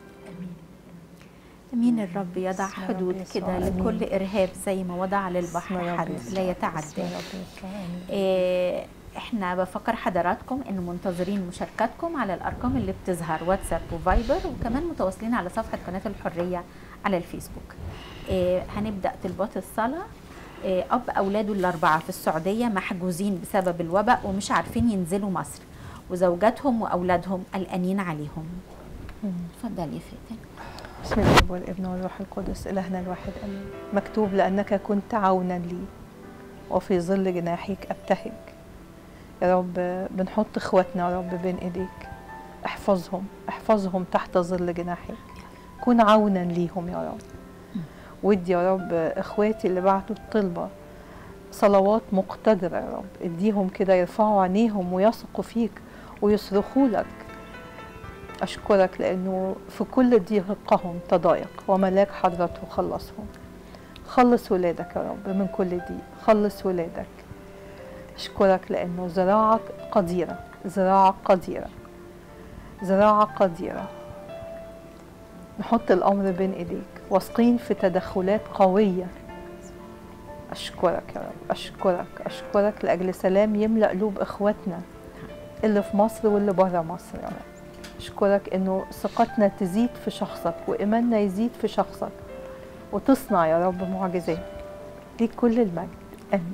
[SPEAKER 1] امين الرب يضع
[SPEAKER 5] بسم الله
[SPEAKER 1] حدود
[SPEAKER 5] يسوع.
[SPEAKER 1] كده
[SPEAKER 5] آمين.
[SPEAKER 1] لكل ارهاب زي ما وضع للبحر
[SPEAKER 5] بسم
[SPEAKER 1] حد
[SPEAKER 5] الله
[SPEAKER 1] لا
[SPEAKER 5] بسم
[SPEAKER 1] يتعدى
[SPEAKER 5] الله يسوع. آمين.
[SPEAKER 1] إيه، احنا بفكر حضراتكم ان منتظرين مشاركاتكم على الارقام اللي بتظهر واتساب وفايبر وكمان متواصلين على صفحه قناه الحريه على الفيسبوك إيه، هنبدا طلبات الصلاه إيه، اب اولاده الاربعه في السعوديه محجوزين بسبب الوباء ومش عارفين ينزلوا مصر وزوجاتهم واولادهم قلقانين عليهم
[SPEAKER 5] مم.
[SPEAKER 1] اتفضلي يا فاتن
[SPEAKER 5] بسم الله والابن والروح القدس إلهنا الواحد آمين مكتوب لأنك كنت عونا لي وفي ظل جناحيك أبتهج يا رب بنحط إخواتنا يا رب بين إيديك احفظهم احفظهم تحت ظل جناحيك كن عونا ليهم يا رب ودي يا رب إخواتي اللي بعتوا الطلبة صلوات مقتدرة يا رب اديهم كده يرفعوا عينيهم ويثقوا فيك ويصرخوا لك أشكرك لأنه في كل ضيقهم تضايق وملاك حضرته خلصهم خلص ولادك يا رب من كل ضيق خلص ولادك أشكرك لأنه زراعك قديرة زراعة قديرة زراعة قديرة نحط الأمر بين إيديك واثقين في تدخلات قوية أشكرك يا رب أشكرك أشكرك لأجل سلام يملأ قلوب إخواتنا اللي في مصر واللي بره مصر يا رب أشكرك إنه ثقتنا تزيد في شخصك وإيماننا يزيد في شخصك وتصنع يا رب معجزات ليك كل المجد آمين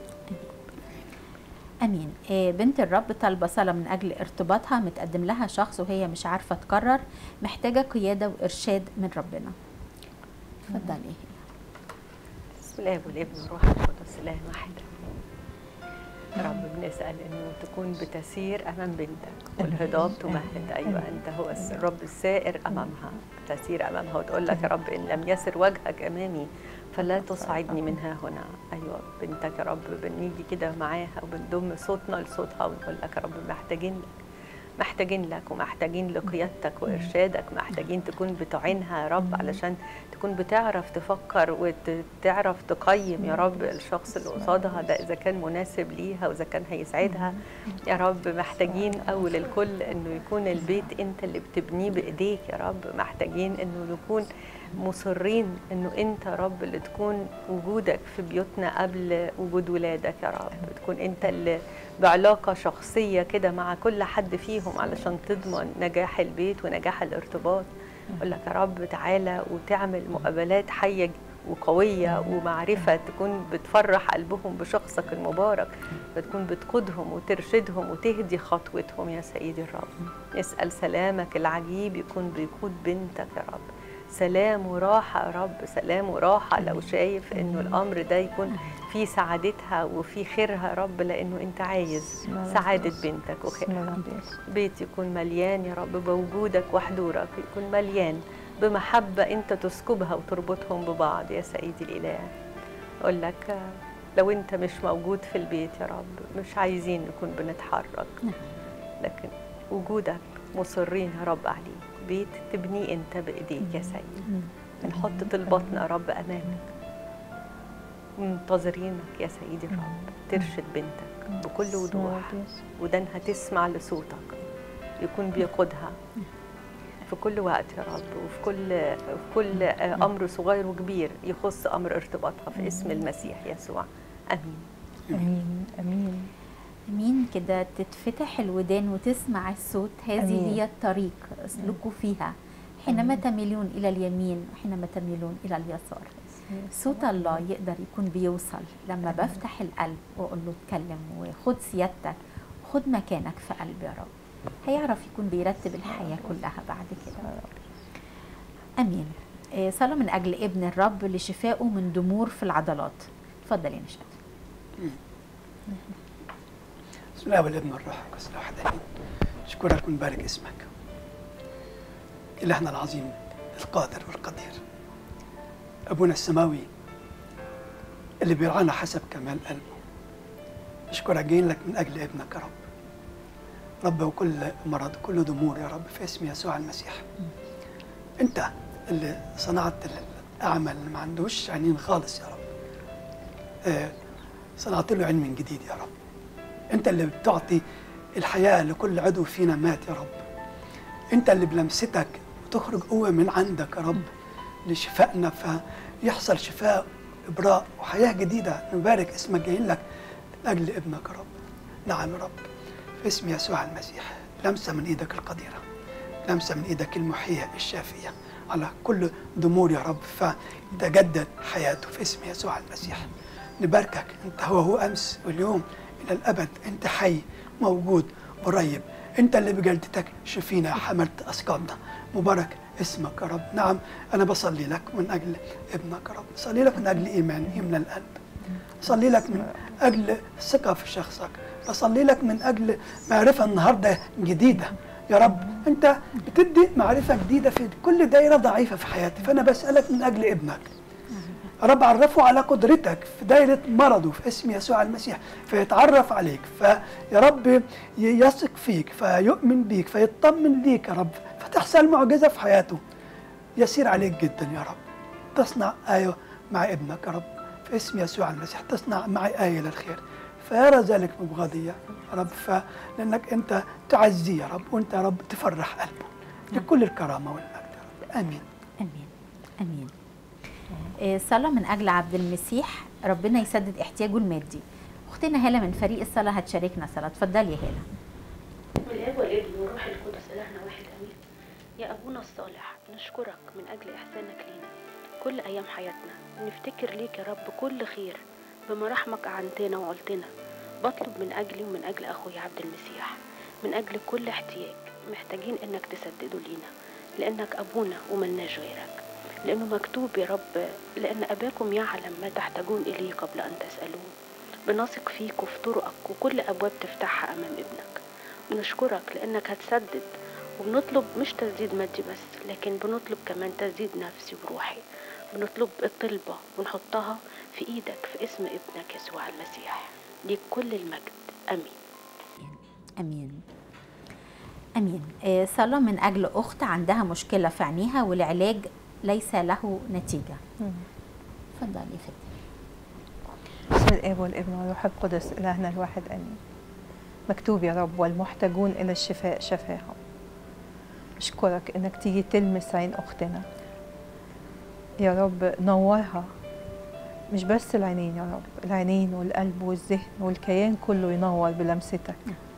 [SPEAKER 1] امين إيه، بنت الرب طالبه صلاه من اجل ارتباطها متقدم لها شخص وهي مش عارفه تقرر محتاجه قياده وارشاد من ربنا اتفضلي
[SPEAKER 3] بسم الله والابن والروح القدس اله واحد يا رب بنسال انه تكون بتسير امام بنتك والهضاب تمهد ايوه انت هو الس- الرب السائر امامها تسير امامها وتقول لك يا رب ان لم يسر وجهك امامي فلا تصعدني منها هنا ايوه بنتك يا رب بنيجي كده معاها وبنضم صوتنا لصوتها ونقول لك يا رب محتاجين لك محتاجين لك ومحتاجين لقيادتك وارشادك محتاجين تكون بتعينها يا رب علشان تكون بتعرف تفكر وتعرف تقيم يا رب الشخص اللي قصادها ده اذا كان مناسب ليها واذا كان هيسعدها يا رب محتاجين اول الكل انه يكون البيت انت اللي بتبنيه بايديك يا رب محتاجين انه نكون مصرين انه انت يا رب اللي تكون وجودك في بيوتنا قبل وجود ولادك يا رب تكون انت اللي بعلاقة شخصية كده مع كل حد فيهم علشان تضمن نجاح البيت ونجاح الارتباط أقول لك يا رب تعالى وتعمل مقابلات حية وقوية ومعرفة تكون بتفرح قلبهم بشخصك المبارك فتكون بتقودهم وترشدهم وتهدي خطوتهم يا سيدي الرب نسأل سلامك العجيب يكون بيقود بنتك يا رب سلام وراحة يا رب سلام وراحة لو شايف انه الامر ده يكون في سعادتها وفي خيرها يا رب لانه انت عايز سعادة بنتك
[SPEAKER 5] بسم
[SPEAKER 3] وخيرها
[SPEAKER 5] الله يسوع.
[SPEAKER 3] بيت يكون مليان يا رب بوجودك وحضورك يكون مليان بمحبة أنت تسكبها وتربطهم ببعض يا سيدي الإله أقول لك آه، لو أنت مش موجود في البيت يا رب مش عايزين نكون بنتحرك لكن وجودك مصرين يا رب عليه بيت تبنيه أنت بإيديك يا سيدي بنحط طلباتنا يا رب أمامك منتظرينك يا سيدي الرب ترشد بنتك بكل وضوح ودانها تسمع لصوتك يكون بيقودها في كل وقت يا رب وفي كل في كل آه، امر صغير وكبير يخص امر ارتباطها في اسم المسيح يسوع امين
[SPEAKER 5] امين امين
[SPEAKER 1] امين كده تتفتح الودان وتسمع الصوت هذه
[SPEAKER 5] أمين.
[SPEAKER 1] هي الطريق اسلكوا فيها حينما تميلون الى اليمين وحينما تميلون الى اليسار صوت الله يقدر يكون بيوصل لما بفتح القلب واقول له اتكلم وخد سيادتك خد مكانك في قلبي يا رب هيعرف يكون بيرتب الحياه كلها بعد كده امين آه، صلاه من اجل ابن الرب لشفائه من ضمور في العضلات اتفضل يا نشاط
[SPEAKER 4] بسم الله والابن والروح القدس الواحد امين نشكرك ونبارك اسمك إلهنا العظيم القادر والقدير أبونا السماوي اللي بيرعانا حسب كمال قلبه نشكرك جايين لك من أجل ابنك يا رب رب وكل مرض كل ضمور يا رب في اسم يسوع المسيح أنت اللي صنعت الأعمى اللي ما عندوش عينين خالص يا رب آه، صنعت له علم جديد يا رب أنت اللي بتعطي الحياة لكل عضو فينا مات يا رب أنت اللي بلمستك وتخرج قوة من عندك يا رب لشفائنا فيحصل شفاء إبراء وحياة جديدة نبارك اسمك جايين لك لأجل ابنك يا رب نعم يا رب في اسم يسوع المسيح لمسة من إيدك القديرة لمسة من إيدك المحية الشافية على كل ضمور يا رب فتجدد حياته في اسم يسوع المسيح نباركك أنت هو هو أمس واليوم إلى الأبد أنت حي موجود قريب أنت اللي بجلدتك شفينا حملت أسقامنا مبارك اسمك يا رب نعم أنا بصلي لك من أجل ابنك يا رب بصلي لك من أجل إيمان يملى القلب بصلي لك من أجل ثقة في شخصك بصلي لك من أجل معرفة النهاردة جديدة يا رب أنت بتدي معرفة جديدة في كل دائرة ضعيفة في حياتي فأنا بسألك من أجل ابنك يا رب عرفه على قدرتك في دائرة مرضه في اسم يسوع المسيح فيتعرف عليك فيا رب ي- يثق فيك فيؤمن بيك فيطمن ليك يا رب فتحصل معجزة في حياته يسير عليك جدا يا رب تصنع آية مع ابنك يا رب في اسم يسوع المسيح تصنع معي آية للخير فيرى ذلك مبغضية يا رب فلأنك أنت تعزيه يا رب وأنت يا رب تفرح قلبه لكل الكرامة والمجد يا رب آمين
[SPEAKER 1] امين امين آه، صلاة من أجل عبد المسيح ربنا يسدد احتياجه المادي أختنا هالة من فريق الصلاة هتشاركنا صلاة اتفضلي يا هالة
[SPEAKER 6] والاب والابن والروح القدس الهنا واحد امين يا ابونا الصالح نشكرك من اجل احسانك لينا كل ايام حياتنا نفتكر ليك يا رب كل خير بمراحمك عنتنا وعلتنا بطلب من اجلي ومن اجل اخوي عبد المسيح من اجل كل احتياج محتاجين انك تسدده لينا لانك ابونا وملناش غيرك لانه مكتوب يا رب لان اباكم يعلم ما تحتاجون اليه قبل ان تسالوه بنثق فيك وفي طرقك وكل ابواب تفتحها امام ابنك بنشكرك لانك هتسدد وبنطلب مش تسديد مادي بس لكن بنطلب كمان تسديد نفسي وروحي بنطلب الطلبة ونحطها في ايدك في اسم ابنك يسوع المسيح ليك كل المجد امين
[SPEAKER 1] امين امين آه، صلاة من أجل أخت عندها مشكلة في عينيها والعلاج ليس له نتيجة اتفضلي يا فتى
[SPEAKER 5] بسم الاب والابن والروح القدس الهنا الواحد امين مكتوب يا رب والمحتاجون الى الشفاء شفاهم اشكرك انك تيجي تلمس عين اختنا يا رب نورها مش بس العينين يا رب العينين والقلب والذهن والكيان كله ينور بلمستك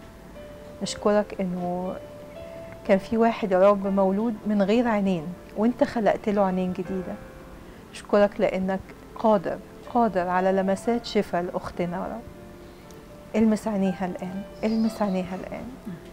[SPEAKER 5] نشكرك انه كان في واحد يا رب مولود من غير عينين وانت خلقت له عينين جديده اشكرك لانك قادر قادر على لمسات شفاء لاختنا يا رب المس عينيها الان المس عينيها الان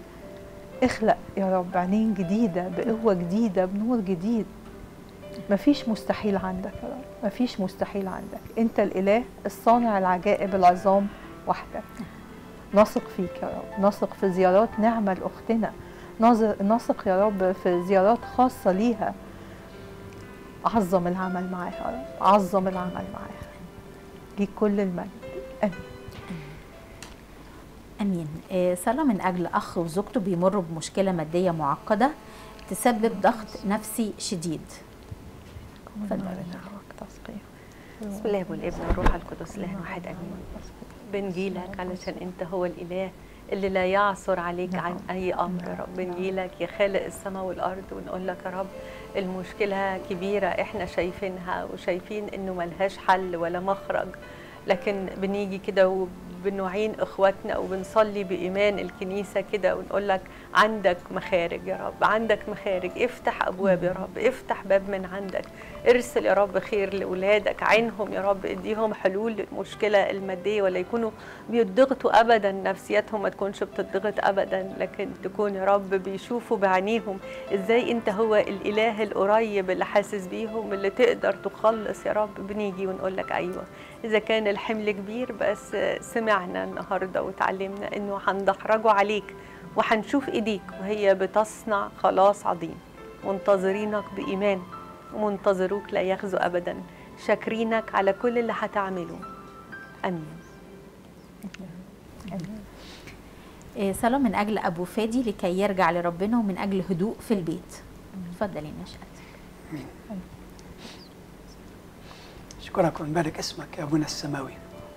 [SPEAKER 5] اخلق يا رب عينين جديده بقوه جديده بنور جديد مفيش مستحيل عندك يا رب مفيش مستحيل عندك انت الاله الصانع العجائب العظام وحدك نثق فيك يا رب نثق في زيارات نعمه لاختنا نظر- نثق يا رب في زيارات خاصه ليها عظم العمل معاها يا رب عظم العمل معاها ليك كل المجد امين
[SPEAKER 1] امين آه، صلاة من أجل أخ وزوجته بيمروا بمشكلة مادية معقدة تسبب ضغط نفسي شديد اتفضل.
[SPEAKER 3] بسم الله والابن والروح القدس اله واحد امين بنجيلك علشان انت هو الاله اللي لا يعثر عليك عن اي امر يا رب بنجيلك يا خالق السماء والارض ونقول لك يا رب المشكله كبيره احنا شايفينها وشايفين انه ملهاش حل ولا مخرج لكن بنيجي كده وبنعين اخواتنا وبنصلي بايمان الكنيسه كده ونقول لك عندك مخارج يا رب عندك مخارج افتح ابواب يا رب افتح باب من عندك ارسل يا رب خير لاولادك عينهم يا رب اديهم حلول للمشكله الماديه ولا يكونوا بيضغطوا ابدا نفسياتهم ما تكونش بتضغط ابدا لكن تكون يا رب بيشوفوا بعينيهم ازاي انت هو الاله القريب اللي حاسس بيهم اللي تقدر تخلص يا رب بنيجي ونقول لك ايوه اذا كان الحمل كبير بس سمعنا النهارده وتعلمنا انه هندحرجه عليك وهنشوف ايديك وهي بتصنع خلاص عظيم منتظرينك بايمان ومنتظروك لا يخزوا ابدا شاكرينك على كل اللي هتعمله امين
[SPEAKER 1] إيه، صلاة من أجل أبو فادي لكي يرجع لربنا ومن أجل هدوء في البيت اتفضلي نشأت
[SPEAKER 4] اشكرك ونبارك اسمك يا ابونا السماوي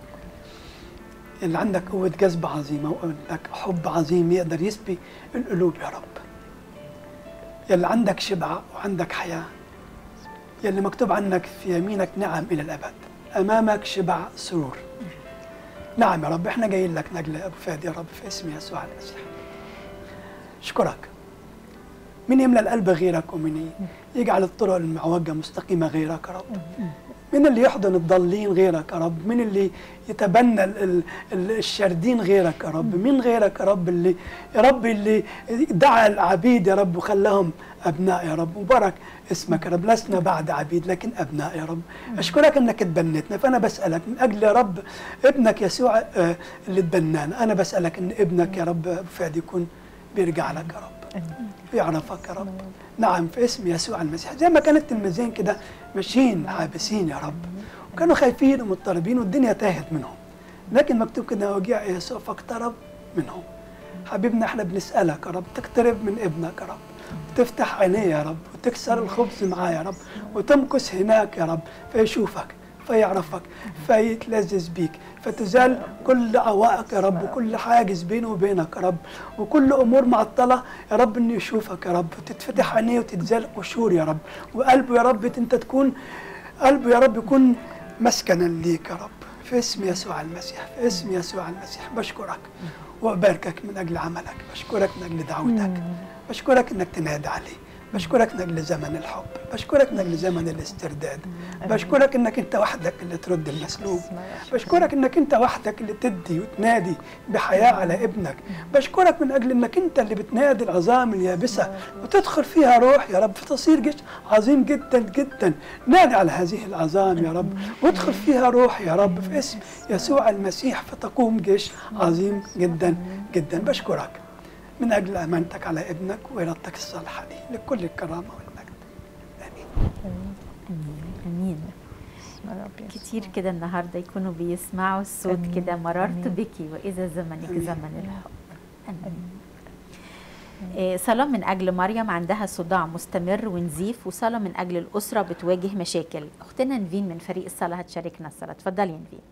[SPEAKER 4] اللي عندك قوة جذب عظيمة وعندك حب عظيم يقدر يسبي القلوب يا رب يلي عندك شبع وعندك حياة يلي مكتوب عنك في يمينك نعم إلى الأبد أمامك شبع سرور نعم يا رب احنا جايين لك نجل أبو فادي يا رب في اسم يسوع المسيح اشكرك من يملى القلب غيرك ومن يجعل الطرق المعوجة مستقيمة غيرك يا رب من اللي يحضن الضالين غيرك يا رب من اللي يتبنى ال- ال- ال- الشاردين غيرك يا رب مين غيرك يا رب اللي يا رب اللي دعا العبيد يا رب وخلاهم ابناء يا رب مبارك اسمك يا رب لسنا بعد عبيد لكن ابناء يا رب اشكرك انك تبنتنا فانا بسالك من اجل يا رب ابنك يسوع آه، اللي تبنانا انا بسالك ان ابنك يا رب أبو فادي يكون بيرجع لك يا رب ويعرفك يا رب نعم في اسم يسوع المسيح زي ما كان التلميذين كده ماشيين حابسين يا رب وكانوا خايفين ومضطربين والدنيا تاهت منهم لكن مكتوب كده وجاء يسوع فاقترب منهم حبيبنا احنا بنسألك يا رب تقترب من ابنك يا رب وتفتح عينيه يا رب وتكسر الخبز معاه يا رب وتمكث هناك يا رب فيشوفك فيعرفك فيتلذذ بيك فتزال كل عوائق يا رب وكل حاجز بينه وبينك يا رب وكل امور معطله يا رب انه يشوفك يا رب وتتفتح عينيه وتتزال قشور يا رب وقلبه يا رب انت تكون قلبه يا رب يكون مسكنا ليك يا رب في اسم يسوع المسيح في اسم يسوع المسيح بشكرك وأباركك من أجل عملك بشكرك من أجل دعوتك بشكرك أنك تنادي عليه بشكرك من أجل زمن الحب بشكرك من أجل زمن الاسترداد بشكرك أنك أنت وحدك اللي ترد المسلوب بشكرك أنك أنت وحدك اللي تدي وتنادي بحياة على ابنك بشكرك من أجل أنك أنت اللي بتنادي العظام اليابسة وتدخل فيها روح يا رب فتصير جيش عظيم جدا جدا نادي على هذه العظام يا رب وادخل فيها روح يا رب في اسم يسوع المسيح فتقوم جيش عظيم جدا جدا بشكرك من أجل أمانتك على ابنك وإرادتك الصالحة ليه لكل الكرامة والمجد آمين
[SPEAKER 1] امين
[SPEAKER 5] يا رب يسوع.
[SPEAKER 1] كتير كده النهارده يكونوا بيسمعوا الصوت
[SPEAKER 5] آمين.
[SPEAKER 1] كده مررت
[SPEAKER 5] آمين.
[SPEAKER 1] بك واذا زمنك
[SPEAKER 4] آمين.
[SPEAKER 1] زمن الحب امين إيه، صلاة من أجل مريم عندها صداع مستمر ونزيف وصلاة من أجل الأسرة بتواجه مشاكل أختنا نفين من فريق الصلاة هتشاركنا الصلاة اتفضلي يا نفين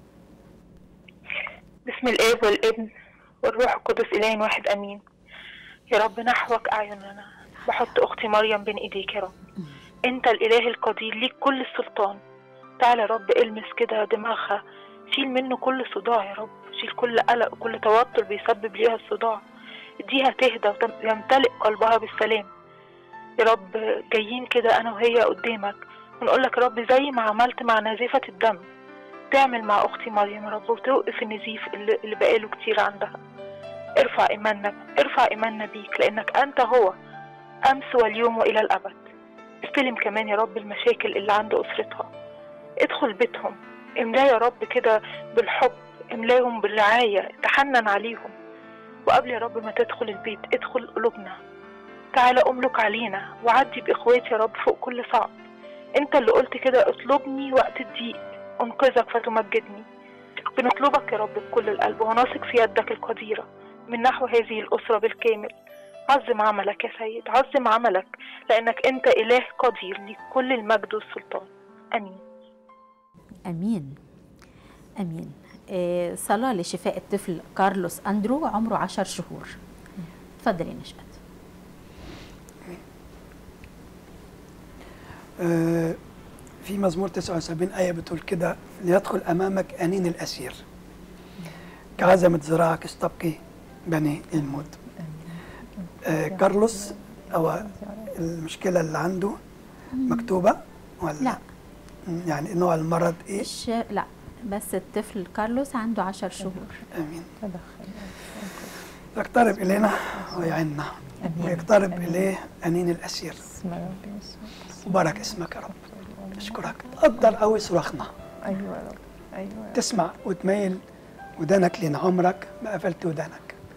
[SPEAKER 7] بسم الآب والابن والروح القدس إله واحد أمين يا رب نحوك أعيننا بحط أختي مريم بين إيديك يا رب أنت الإله القدير ليك كل السلطان تعالى يا رب المس كده دماغها شيل منه كل صداع يا رب شيل كل قلق وكل توتر بيسبب ليها الصداع اديها تهدى ويمتلئ قلبها بالسلام يا رب جايين كده أنا وهي قدامك ونقول لك يا رب زي ما عملت مع نزيفة الدم تعمل مع أختي مريم يا رب وتوقف النزيف اللي, اللي بقاله كتير عندها ارفع إيماننا ارفع إيماننا بيك لأنك أنت هو أمس واليوم وإلى الأبد استلم كمان يا رب المشاكل اللي عند أسرتها ادخل بيتهم املاه يا رب كده بالحب املاهم بالرعاية تحنن عليهم وقبل يا رب ما تدخل البيت ادخل قلوبنا تعالى املك علينا وعدي بإخواتي يا رب فوق كل صعب انت اللي قلت كده اطلبني وقت الضيق انقذك فتمجدني بنطلبك يا رب بكل القلب ونثق في يدك القديرة من نحو هذه الأسرة بالكامل عظم عملك يا سيد عظم عملك لأنك أنت إله قدير ليك كل المجد والسلطان آمين
[SPEAKER 1] امين امين إيه، صلاة لشفاء الطفل كارلوس اندرو عمره عشر شهور اتفضلي نشأت
[SPEAKER 4] آه، في مزمور 79 آية بتقول كده ليدخل أمامك أنين الأسير كعزمة ذراعك استبقي بني الموت آه كارلوس أو المشكلة اللي عنده مكتوبة ولا
[SPEAKER 1] لا
[SPEAKER 4] يعني نوع المرض إيه
[SPEAKER 1] مش لا بس الطفل كارلوس عنده عشر شهور
[SPEAKER 4] آمين
[SPEAKER 5] تدخل
[SPEAKER 4] يقترب إلينا ويعنا
[SPEAKER 5] آمين.
[SPEAKER 4] ويقترب
[SPEAKER 5] آمين.
[SPEAKER 4] إليه أنين الأسير
[SPEAKER 5] اسم رب يسوع
[SPEAKER 4] مبارك اسمك يا رب أشكرك تقدر قوي صراخنا
[SPEAKER 5] ايوه يا رب ايوه يا رب
[SPEAKER 4] تسمع وتميل ودانك لين عمرك ما قفلت ودانك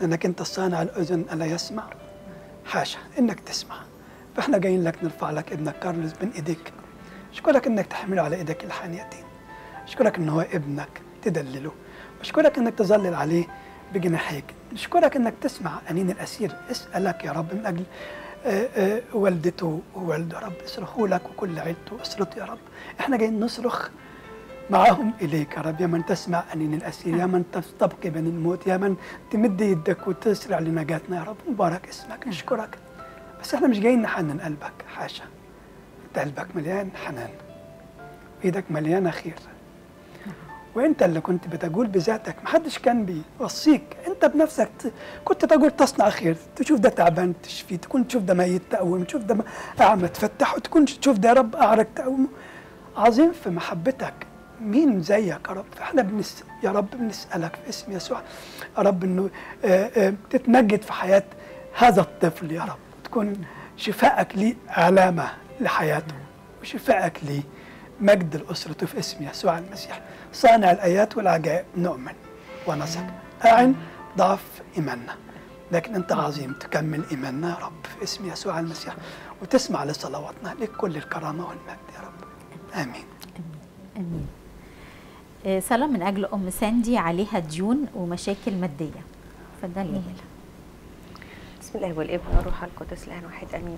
[SPEAKER 4] لأنك أنت الصانع الأذن ألا يسمع حاشا إنك تسمع فإحنا جايين لك نرفع لك ابنك كارلوس بين إيديك أشكرك إنك تحمله على إيدك الحانيتين أشكرك إن هو ابنك تدلله أشكرك إنك تظلل عليه بجناحيك أشكرك إنك تسمع أنين الأسير اسألك يا رب من أجل آه، آه، والدته ووالده يا رب اصرخوا لك وكل عيلته اصرخ يا رب احنا جايين نصرخ معهم إليك يا رب يا من تسمع أنين الأسير يا من تستبقي بين الموت يا من تمد يدك وتسرع لنجاتنا يا رب مبارك اسمك نشكرك بس احنا مش جايين نحنن قلبك حاشا انت قلبك مليان حنان ايدك مليانة خير وانت اللي كنت بتقول بذاتك محدش كان بيوصيك انت بنفسك ت- كنت تقول تصنع خير تشوف ده تعبان تشفيه تكون تشوف ده ميت تقوم تشوف ده اعمى تفتحه تكون تشوف ده يا رب اعرج تقومه عظيم في محبتك مين زيك يا رب فاحنا بنس... يا رب بنسالك في اسم يسوع يا رب انه آه، آه، تتمجد في حياه هذا الطفل يا رب تكون شفائك ليه علامه لحياته وشفائك ليه مجد لاسرته في اسم يسوع المسيح صانع الايات والعجائب نؤمن ونثق اعن ضعف ايماننا لكن انت عظيم تكمل ايماننا يا رب في اسم يسوع المسيح وتسمع لصلواتنا لك كل الكرامه والمجد يا رب امين
[SPEAKER 1] امين آه، صلاة من أجل أم ساندي عليها ديون ومشاكل مادية اتفضلي يا هلا
[SPEAKER 3] بسم الله والابن والروح القدس الان واحد امين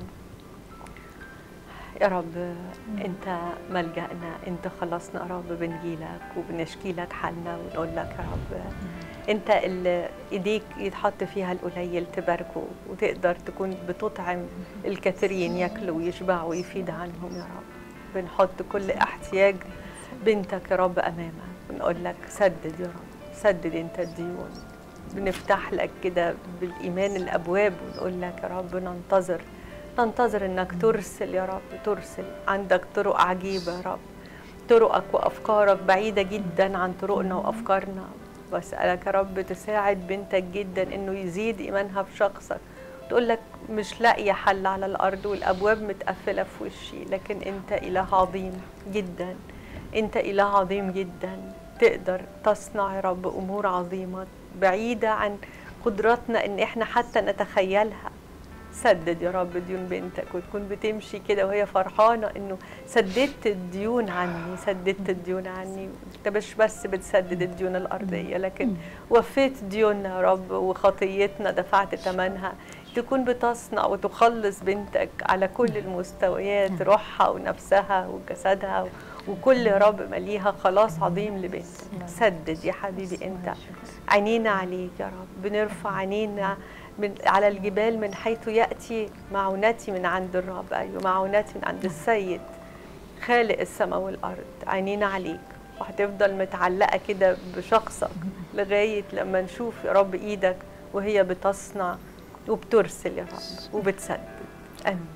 [SPEAKER 3] يا رب انت ملجأنا انت خلصنا يا رب بنجيلك وبنشكي لك حالنا ونقول لك يا رب انت اللي ايديك يتحط فيها القليل تباركه وتقدر تكون بتطعم الكثيرين ياكلوا ويشبعوا ويفيد عنهم يا رب بنحط كل احتياج بنتك يا رب امامك ونقول لك سدد يا رب سدد انت الديون بنفتح لك كده بالايمان الابواب ونقول لك يا رب ننتظر ننتظر انك ترسل يا رب ترسل عندك طرق عجيبه يا رب طرقك وافكارك بعيده جدا عن طرقنا وافكارنا بسالك يا رب تساعد بنتك جدا انه يزيد ايمانها في شخصك تقول لك مش لاقيه حل على الارض والابواب متقفله في وشي لكن انت اله عظيم جدا انت اله عظيم جدا تقدر تصنع يا رب امور عظيمه بعيده عن قدراتنا ان احنا حتى نتخيلها سدد يا رب ديون بنتك وتكون بتمشي كده وهي فرحانه انه سددت الديون عني سددت الديون عني انت مش بس بتسدد الديون الارضيه لكن وفيت ديوننا يا رب وخطيتنا دفعت ثمنها تكون بتصنع وتخلص بنتك على كل المستويات روحها ونفسها وجسدها وكل يا رب ما ليها خلاص عظيم لبنتك سدد يا حبيبي انت عينينا عليك يا رب بنرفع عينينا من على الجبال من حيث ياتي معونتي من عند الرب ايوه معونتي من عند السيد خالق السماء والارض عينينا عليك وهتفضل متعلقه كده بشخصك لغايه لما نشوف يا رب ايدك وهي بتصنع وبترسل يا رب وبتسدد امين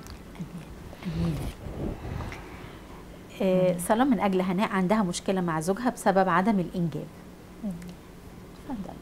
[SPEAKER 1] آه، صلاة من أجل هناء عندها مشكلة مع زوجها بسبب عدم الإنجاب اتفضلي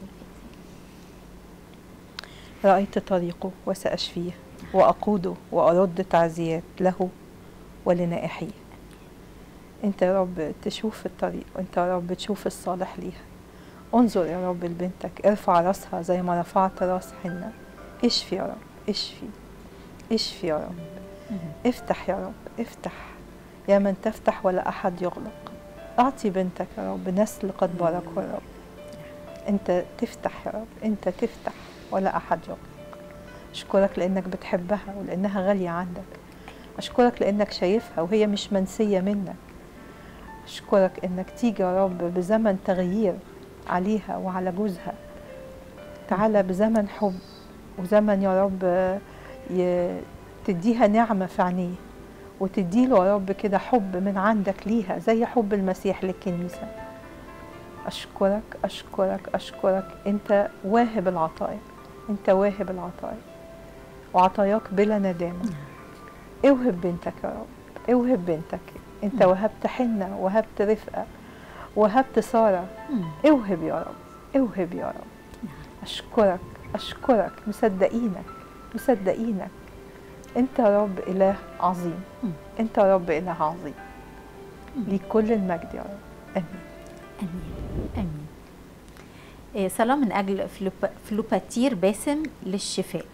[SPEAKER 5] رأيت طريقه وسأشفيه وأقوده وأرد تعزيات له ولنائحيه أنت يا رب تشوف الطريق وأنت يا رب تشوف الصالح ليها انظر يا رب لبنتك ارفع راسها زي ما رفعت راس حنة اشفي يا رب اشفي اشفي يا رب افتح يا رب افتح يا من تفتح ولا أحد يغلق أعطي بنتك يا رب نسل قد باركه يا رب أنت تفتح يا رب أنت تفتح ولا أحد يغلق أشكرك لأنك بتحبها ولأنها غالية عندك أشكرك لأنك شايفها وهي مش منسية منك أشكرك إنك تيجي يا رب بزمن تغيير عليها وعلى جوزها تعالى بزمن حب وزمن يا رب ي- تديها نعمة في عينيه وتديله يا رب كده حب من عندك ليها زي حب المسيح للكنيسة أشكرك أشكرك أشكرك أنت واهب العطايا أنت واهب العطايا وعطاياك بلا ندامة اوهب بنتك يا رب اوهب بنتك أنت وهبت حنة وهبت رفقة وهبت سارة اوهب يا رب اوهب يا رب أشكرك أشكرك مصدقينك مصدقينك أنت يا رب إله عظيم أنت يا رب إله عظيم ليك كل المجد يا رب آمين
[SPEAKER 1] امين امين إيه، صلاة من أجل فلوب- فلوباتير باسم للشفاء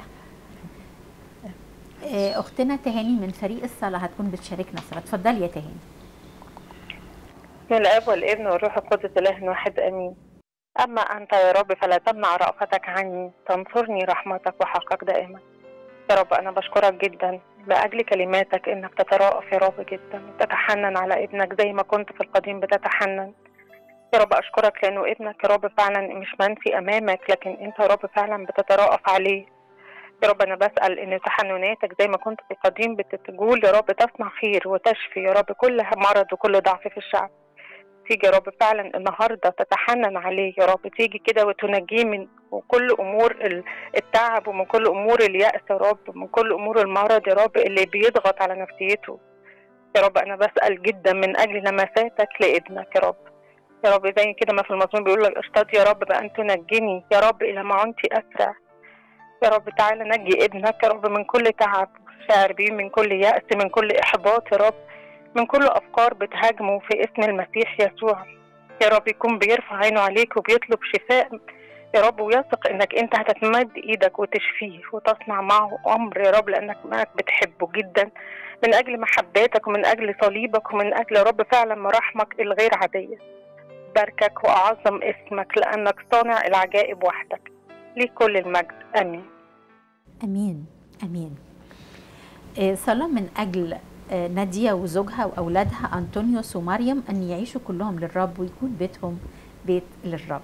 [SPEAKER 1] إيه، أختنا تهاني من فريق الصلاة هتكون بتشاركنا صلاة اتفضلي يا تهاني
[SPEAKER 7] بسم الاب والابن والروح القدس اله واحد امين اما انت يا رب فلا تمنع رأفتك عني تنصرني رحمتك وحقك دائما يا رب انا بشكرك جدا لاجل كلماتك انك تترأف يا رب جدا وتتحنن على ابنك زي ما كنت في القديم بتتحنن يا رب اشكرك لانه ابنك يا رب فعلا مش منسي امامك لكن انت يا رب فعلا بتترأف عليه يا رب انا بسأل ان تحنناتك زي ما كنت في القديم بتقول يا رب تصنع خير وتشفي يا رب كل مرض وكل ضعف في الشعب تيجي يا رب فعلا النهارده تتحنن عليه يا رب تيجي كده وتنجيه من كل امور ال- التعب ومن كل امور اليأس يا رب من كل امور المرض يا رب اللي بيضغط على نفسيته يا رب انا بسأل جدا من اجل لمساتك لابنك يا رب يا رب زي كده ما في المزمور بيقول لك اشتاط يا رب بأن تنجني يا رب الى معنتي اسرع يا رب تعالى نجي ابنك يا رب من كل تعب شاعر بيه من كل يأس من كل احباط يا رب من كل افكار بتهاجمه في اسم المسيح يسوع يا رب يكون بيرفع عينه عليك وبيطلب شفاء يا رب ويثق انك انت هتتمد ايدك وتشفيه وتصنع معه امر يا رب لانك معك بتحبه جدا من اجل محباتك ومن اجل صليبك ومن اجل يا رب فعلا مراحمك الغير عاديه باركك واعظم اسمك لانك صانع العجائب وحدك ليك كل المجد امين
[SPEAKER 1] أمين أمين إيه، صلاة من أجل آه، نادية وزوجها وأولادها أنطونيوس ومريم أن يعيشوا كلهم للرب ويكون بيتهم بيت للرب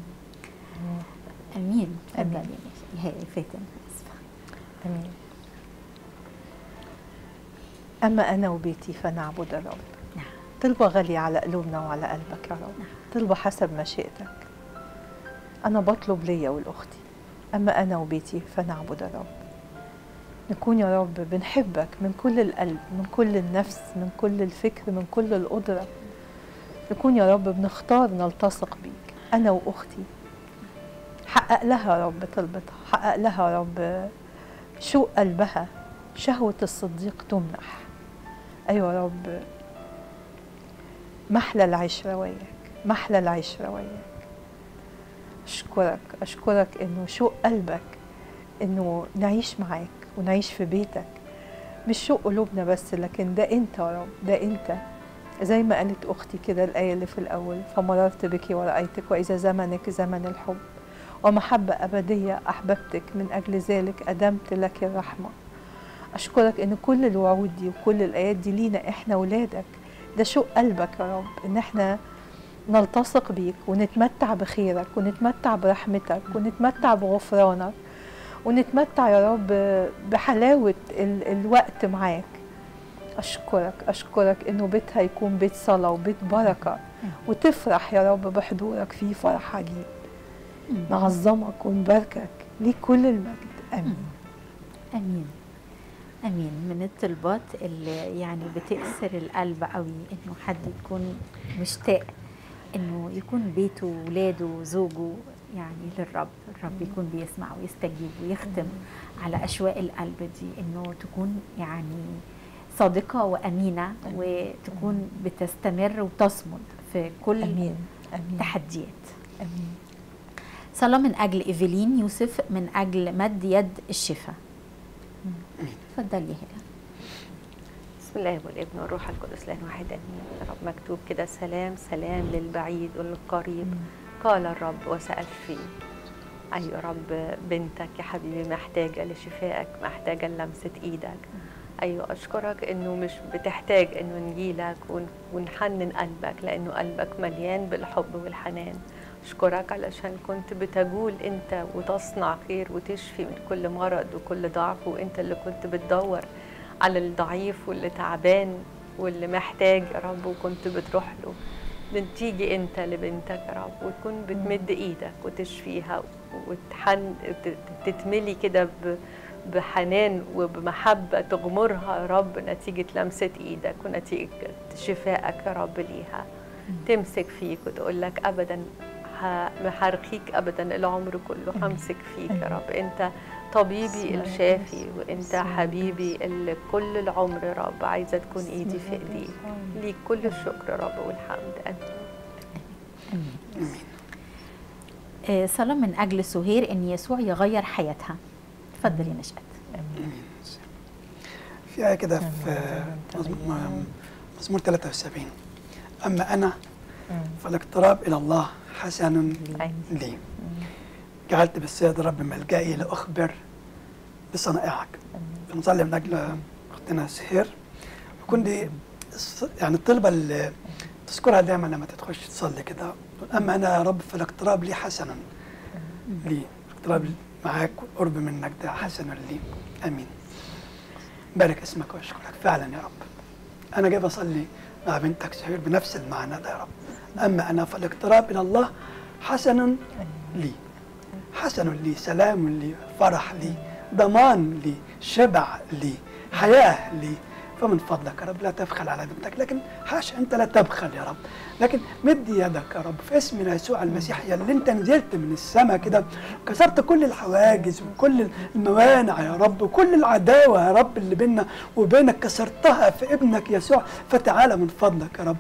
[SPEAKER 1] أمين اتفضلي يا هي فاتن آسفة.
[SPEAKER 5] امين اما انا وبيتي فنعبد الرب
[SPEAKER 1] نعم.
[SPEAKER 5] طلبة غالية على قلوبنا وعلى قلبك يا رب طلبة حسب مشيئتك أنا بطلب ليا ولأختي أما أنا وبيتي فنعبد الرب نكون يا رب بنحبك من كل القلب من كل النفس من كل الفكر من كل القدرة نكون يا رب بنختار نلتصق بيك أنا وأختي حقق لها يا رب طلبتها حقق لها يا رب شوق قلبها شهوة الصديق تمنح أيوة يا رب محلى العشرة وياك محلى العشرة وياك أشكرك أشكرك إنه شوق قلبك إنه نعيش معاك ونعيش في بيتك مش شوق قلوبنا بس لكن ده أنت يا رب ده أنت زي ما قالت أختي كده الآية اللي في الأول فمررت بك ورأيتك وإذا زمنك زمن الحب ومحبة أبدية أحببتك من أجل ذلك أدمت لك الرحمة أشكرك إن كل الوعود دي وكل الآيات دي لينا إحنا ولادك ده شوق قلبك يا رب إن إحنا نلتصق بيك ونتمتع بخيرك ونتمتع برحمتك ونتمتع بغفرانك ونتمتع يا رب بحلاوة ال- الوقت معاك أشكرك أشكرك إنه بيتها يكون بيت صلاة وبيت بركة وتفرح يا رب بحضورك فيه فرح عجيب نعظمك ونباركك ليك كل المجد آمين
[SPEAKER 1] امين امين من الطلبات اللي يعني بتأثر القلب قوي انه حد يكون مشتاق انه يكون بيته وولاده وزوجه يعني للرب الرب يكون بيسمع ويستجيب ويختم على اشواق القلب دي انه تكون يعني صادقه وامينه وتكون بتستمر وتصمد في كل
[SPEAKER 5] آمين آمين
[SPEAKER 1] التحديات
[SPEAKER 5] آمين
[SPEAKER 1] صلاة من أجل إيفلين يوسف من أجل مد يد الشفاء اتفضلي يا هلا
[SPEAKER 3] بسم الله والابن والروح القدس لان واحد امين يا رب مكتوب كده سلام سلام للبعيد وللقريب قال الرب وسأشفي أيوة يا رب بنتك يا حبيبي محتاجة لشفائك محتاجة للمسة إيدك أيوة أشكرك إنه مش بتحتاج إنه نجيلك ون- ونحنن قلبك لأنه قلبك مليان بالحب والحنان أشكرك علشان كنت بتجول أنت وتصنع خير وتشفي من كل مرض وكل ضعف وأنت اللي كنت بتدور على الضعيف واللي تعبان واللي محتاج يا رب وكنت بتروح له إن تيجي انت لبنتك يا رب وتكون بتمد ايدك وتشفيها وتحن ت- تتملي كده ب- بحنان وبمحبة تغمرها يا رب نتيجة لمسة ايدك ونتيجة شفائك يا رب ليها تمسك فيك وتقول لك ابدا ه- ما هرخيك ابدا العمر كله همسك فيك يا رب انت طبيبي الشافي وانت حبيبي اللي كل العمر يا رب عايزه تكون ايدي في ايديك ليك كل الشكر يا رب والحمد امين
[SPEAKER 1] آه، صلاة من أجل سهير إن يسوع يغير حياتها تفضلي نشأت
[SPEAKER 5] امين
[SPEAKER 4] في آية كده في
[SPEAKER 5] آمين.
[SPEAKER 4] مزمور- مزمور 73 أما أنا
[SPEAKER 5] مم.
[SPEAKER 4] فالاقتراب إلى الله حسن
[SPEAKER 5] عين.
[SPEAKER 4] لي جعلت بالسيد رب ملجئي لأخبر بصنائعك بنصلي من أجل أختنا سهير ويكون دي الص- يعني الطلبة اللي تذكرها دايما لما تخش تصلي كده أما أنا يا رب فالاقتراب لي حسنا لي الاقتراب معاك والقرب منك ده حسن لي آمين بارك اسمك واشكرك فعلا يا رب انا جاي بصلي مع بنتك سهير بنفس المعنى ده يا رب اما انا فالاقتراب الى الله حسن لي حسن لي سلام لي فرح لي ضمان لي شبع لي حياه لي فمن فضلك يا رب لا تبخل على بنتك لكن حاشا انت لا تبخل يا رب لكن مد يدك يا رب في اسمنا يسوع المسيح يا اللي انت نزلت من السماء كده كسرت كل الحواجز وكل الموانع يا رب وكل العداوه يا رب اللي بيننا وبينك كسرتها في ابنك يسوع فتعالى من فضلك يا رب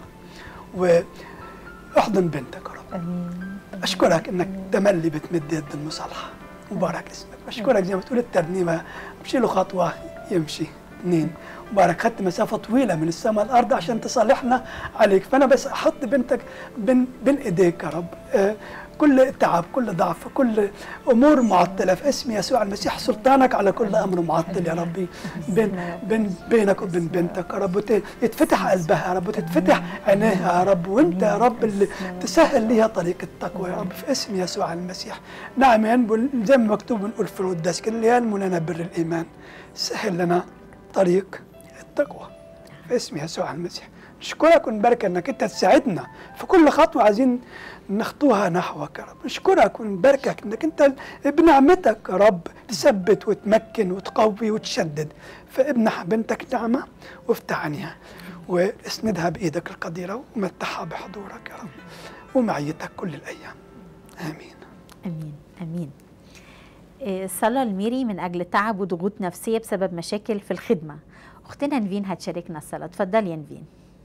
[SPEAKER 4] واحضن بنتك يا رب
[SPEAKER 5] امين
[SPEAKER 4] اشكرك انك تملي بتمد يد المصالحه مبارك اسمك اشكرك زي ما تقول الترنيمه امشي له خطوه يمشي اثنين مبارك خدت مسافه طويله من السماء الارض عشان تصالحنا عليك فانا بس احط بنتك بين بين ايديك يا رب آه، كل تعب كل ضعف كل امور معطله في اسم يسوع المسيح سلطانك على كل امر معطل يا ربي بين بين بينك وبين بنتك يا رب وت- يتفتح قلبها يا رب وتتفتح عينيها يا رب وانت يا رب اللي تسهل ليها طريق التقوى يا رب في اسم يسوع المسيح نعم ينبل زي ما مكتوب نقول في القداس كده اللي ينمو لنا بر الايمان سهل لنا طريق التقوى في اسم يسوع المسيح نشكرك ونبارك انك انت تساعدنا في كل خطوه عايزين نخطوها نحوك يا رب نشكرك ونباركك انك انت بنعمتك يا رب تثبت وتمكن وتقوي وتشدد فابنح بنتك نعمه وافتح عينيها واسندها بايدك القديره ومتعها بحضورك يا رب ومعيتك كل الايام امين
[SPEAKER 1] امين امين آه، صلاة الميري من اجل تعب وضغوط نفسيه بسبب مشاكل في الخدمه اختنا نفين هتشاركنا الصلاه اتفضلي يا نفين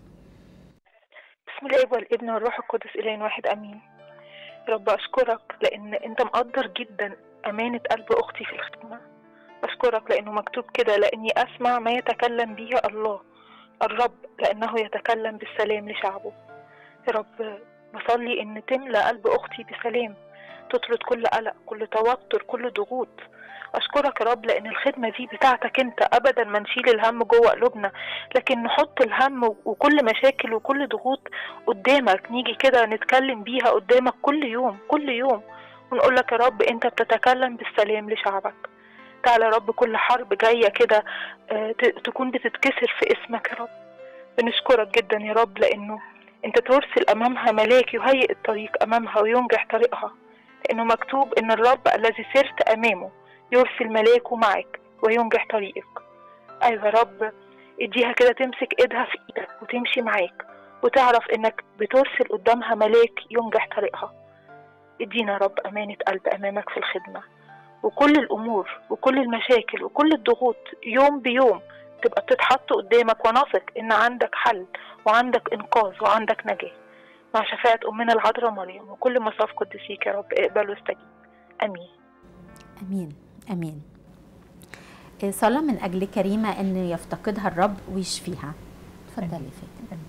[SPEAKER 7] بسم الاب والابن والروح القدس الين واحد امين يا رب اشكرك لان انت مقدر جدا امانه قلب اختي في الخدمه اشكرك لانه مكتوب كده لاني اسمع ما يتكلم به الله الرب لانه يتكلم بالسلام لشعبه يا رب بصلي ان تملى قلب اختي بسلام تطرد كل قلق كل توتر كل ضغوط اشكرك يا رب لان الخدمه دي بتاعتك انت ابدا ما نشيل الهم جوه قلوبنا لكن نحط الهم وكل مشاكل وكل ضغوط قدامك نيجي كده نتكلم بيها قدامك كل يوم كل يوم ونقول لك يا رب انت بتتكلم بالسلام لشعبك تعالى يا رب كل حرب جايه كده آه، ت- تكون بتتكسر في اسمك يا رب بنشكرك جدا يا رب لانه انت ترسل امامها ملاك يهيئ الطريق امامها وينجح طريقها لانه مكتوب ان الرب الذي سرت امامه يرسل ملاكه معك وينجح طريقك ايوه يا رب اديها كده تمسك ايدها في ايدك وتمشي معاك وتعرف انك بترسل قدامها ملاك ينجح طريقها ادينا يا رب امانة قلب امامك في الخدمة وكل الامور وكل المشاكل وكل الضغوط يوم بيوم تبقى بتتحط قدامك ونثق ان عندك حل وعندك انقاذ وعندك نجاة مع شفاعة امنا العذراء مريم وكل مصاف قدسيك يا رب اقبل واستجيب امين
[SPEAKER 1] امين امين آه، صلاه من اجل كريمه انه يفتقدها الرب ويشفيها اتفضلي فاتن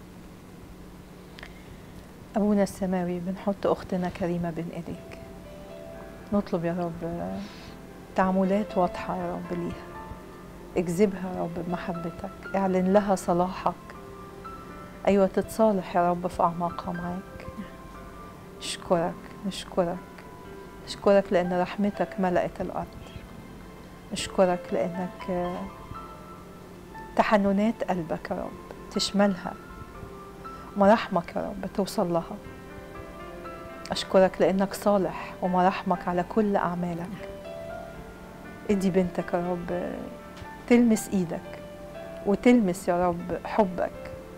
[SPEAKER 5] أبونا السماوي بنحط أختنا كريمة بين إيديك نطلب يا رب تعاملات واضحة يا رب ليها اجذبها يا رب بمحبتك اعلن لها صلاحك أيوة تتصالح يا رب في أعماقها معاك نشكرك نشكرك نشكرك لأن رحمتك ملأت الأرض نشكرك لأنك آه، تحننات قلبك يا رب تشملها مراحمك يا رب توصل لها أشكرك لأنك صالح ومراحمك على كل أعمالك ادي بنتك يا رب تلمس إيدك وتلمس يا رب حبك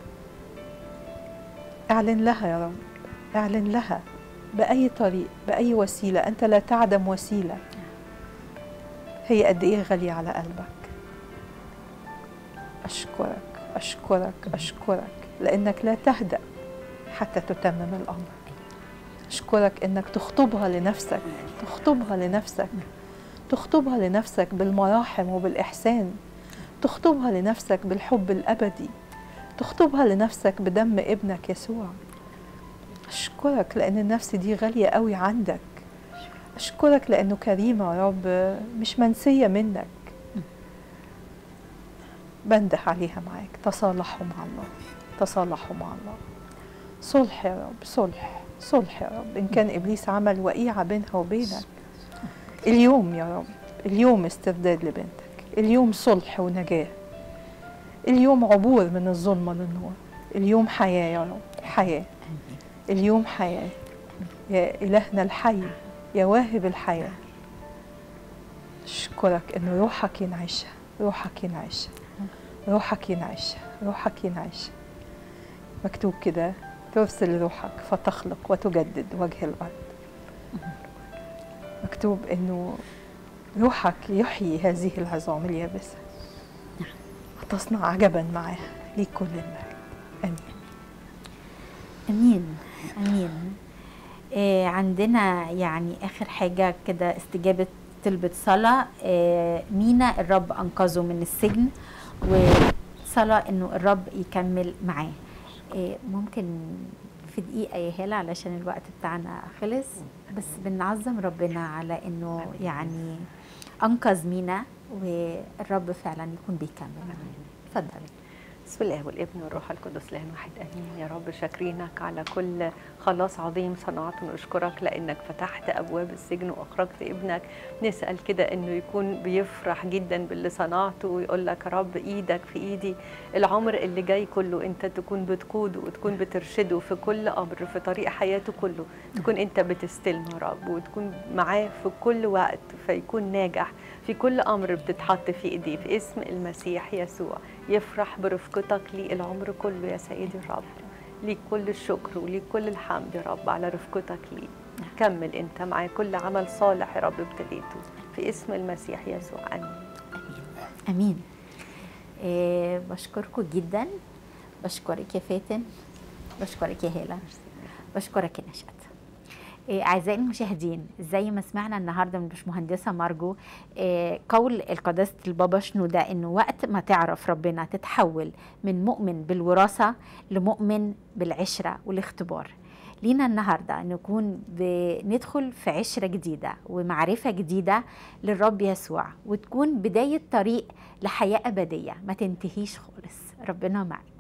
[SPEAKER 5] اعلن لها يا رب اعلن لها بأي طريق بأي وسيلة أنت لا تعدم وسيلة هي قد إيه غالية على قلبك أشكرك أشكرك أشكرك لأنك لا تهدأ حتى تتمم الأمر أشكرك إنك تخطبها لنفسك تخطبها لنفسك تخطبها لنفسك بالمراحم وبالإحسان تخطبها لنفسك بالحب الأبدي تخطبها لنفسك بدم ابنك يسوع أشكرك لأن النفس دي غالية قوي عندك أشكرك لأنه كريمة يا رب مش منسية منك بنده عليها معاك تصالحوا مع الله تصالحوا مع الله صلح يا رب صلح صلح يا رب إن كان إبليس عمل وقيعة بينها وبينك اليوم يا رب اليوم استرداد لبنتك اليوم صلح ونجاة اليوم عبور من الظلمة للنور اليوم حياة يا رب حياة اليوم حياة يا إلهنا الحي يا واهب الحياة أشكرك إنه روحك ينعشها روحك ينعشها روحك ينعشها روحك ينعشها مكتوب كده ترسل روحك فتخلق وتجدد وجه الأرض مكتوب إنه روحك يحيي هذه العظام اليابسة وتصنع عجبا معاها ليك كل المجد آمين
[SPEAKER 1] امين امين آه عندنا يعني اخر حاجه كده استجابه طلبة صلاة آه مينا الرب أنقذه من السجن وصلاة إنه الرب يكمل معاه آه ممكن في دقيقة يا هالة علشان الوقت بتاعنا خلص بس بنعظم ربنا على إنه يعني أنقذ مينا والرب فعلا يكون بيكمل معاه اتفضلي
[SPEAKER 3] بسم الله والابن والروح القدس لان واحد امين يا رب شاكرينك على كل خلاص عظيم صنعته نشكرك لانك فتحت ابواب السجن واخرجت ابنك نسال كده انه يكون بيفرح جدا باللي صنعته ويقول لك يا رب ايدك في ايدي العمر اللي جاي كله انت تكون بتقوده وتكون بترشده في كل امر في طريق حياته كله تكون انت بتستلمه يا رب وتكون معاه في كل وقت فيكون ناجح في كل امر بتتحط في ايديه في اسم المسيح يسوع يفرح برفقتك لي العمر كله يا سيدي الرب ليك كل الشكر وليك كل الحمد يا رب على رفقتك لي كمل انت معاه كل عمل صالح يا رب ابتديته في اسم المسيح يسوع امين
[SPEAKER 1] امين آه بشكركم جدا بشكرك يا فاتن بشكرك يا هاله بشكرك يا نشأت آه اعزائي المشاهدين زي ما سمعنا النهارده من باشمهندسه مارجو آه قول القداسه البابا شنوده انه وقت ما تعرف ربنا تتحول من مؤمن بالوراثه لمؤمن بالعشره والاختبار لينا النهارده نكون بندخل في عشره جديده ومعرفه جديده للرب يسوع وتكون بدايه طريق لحياه ابديه ما تنتهيش خالص ربنا معك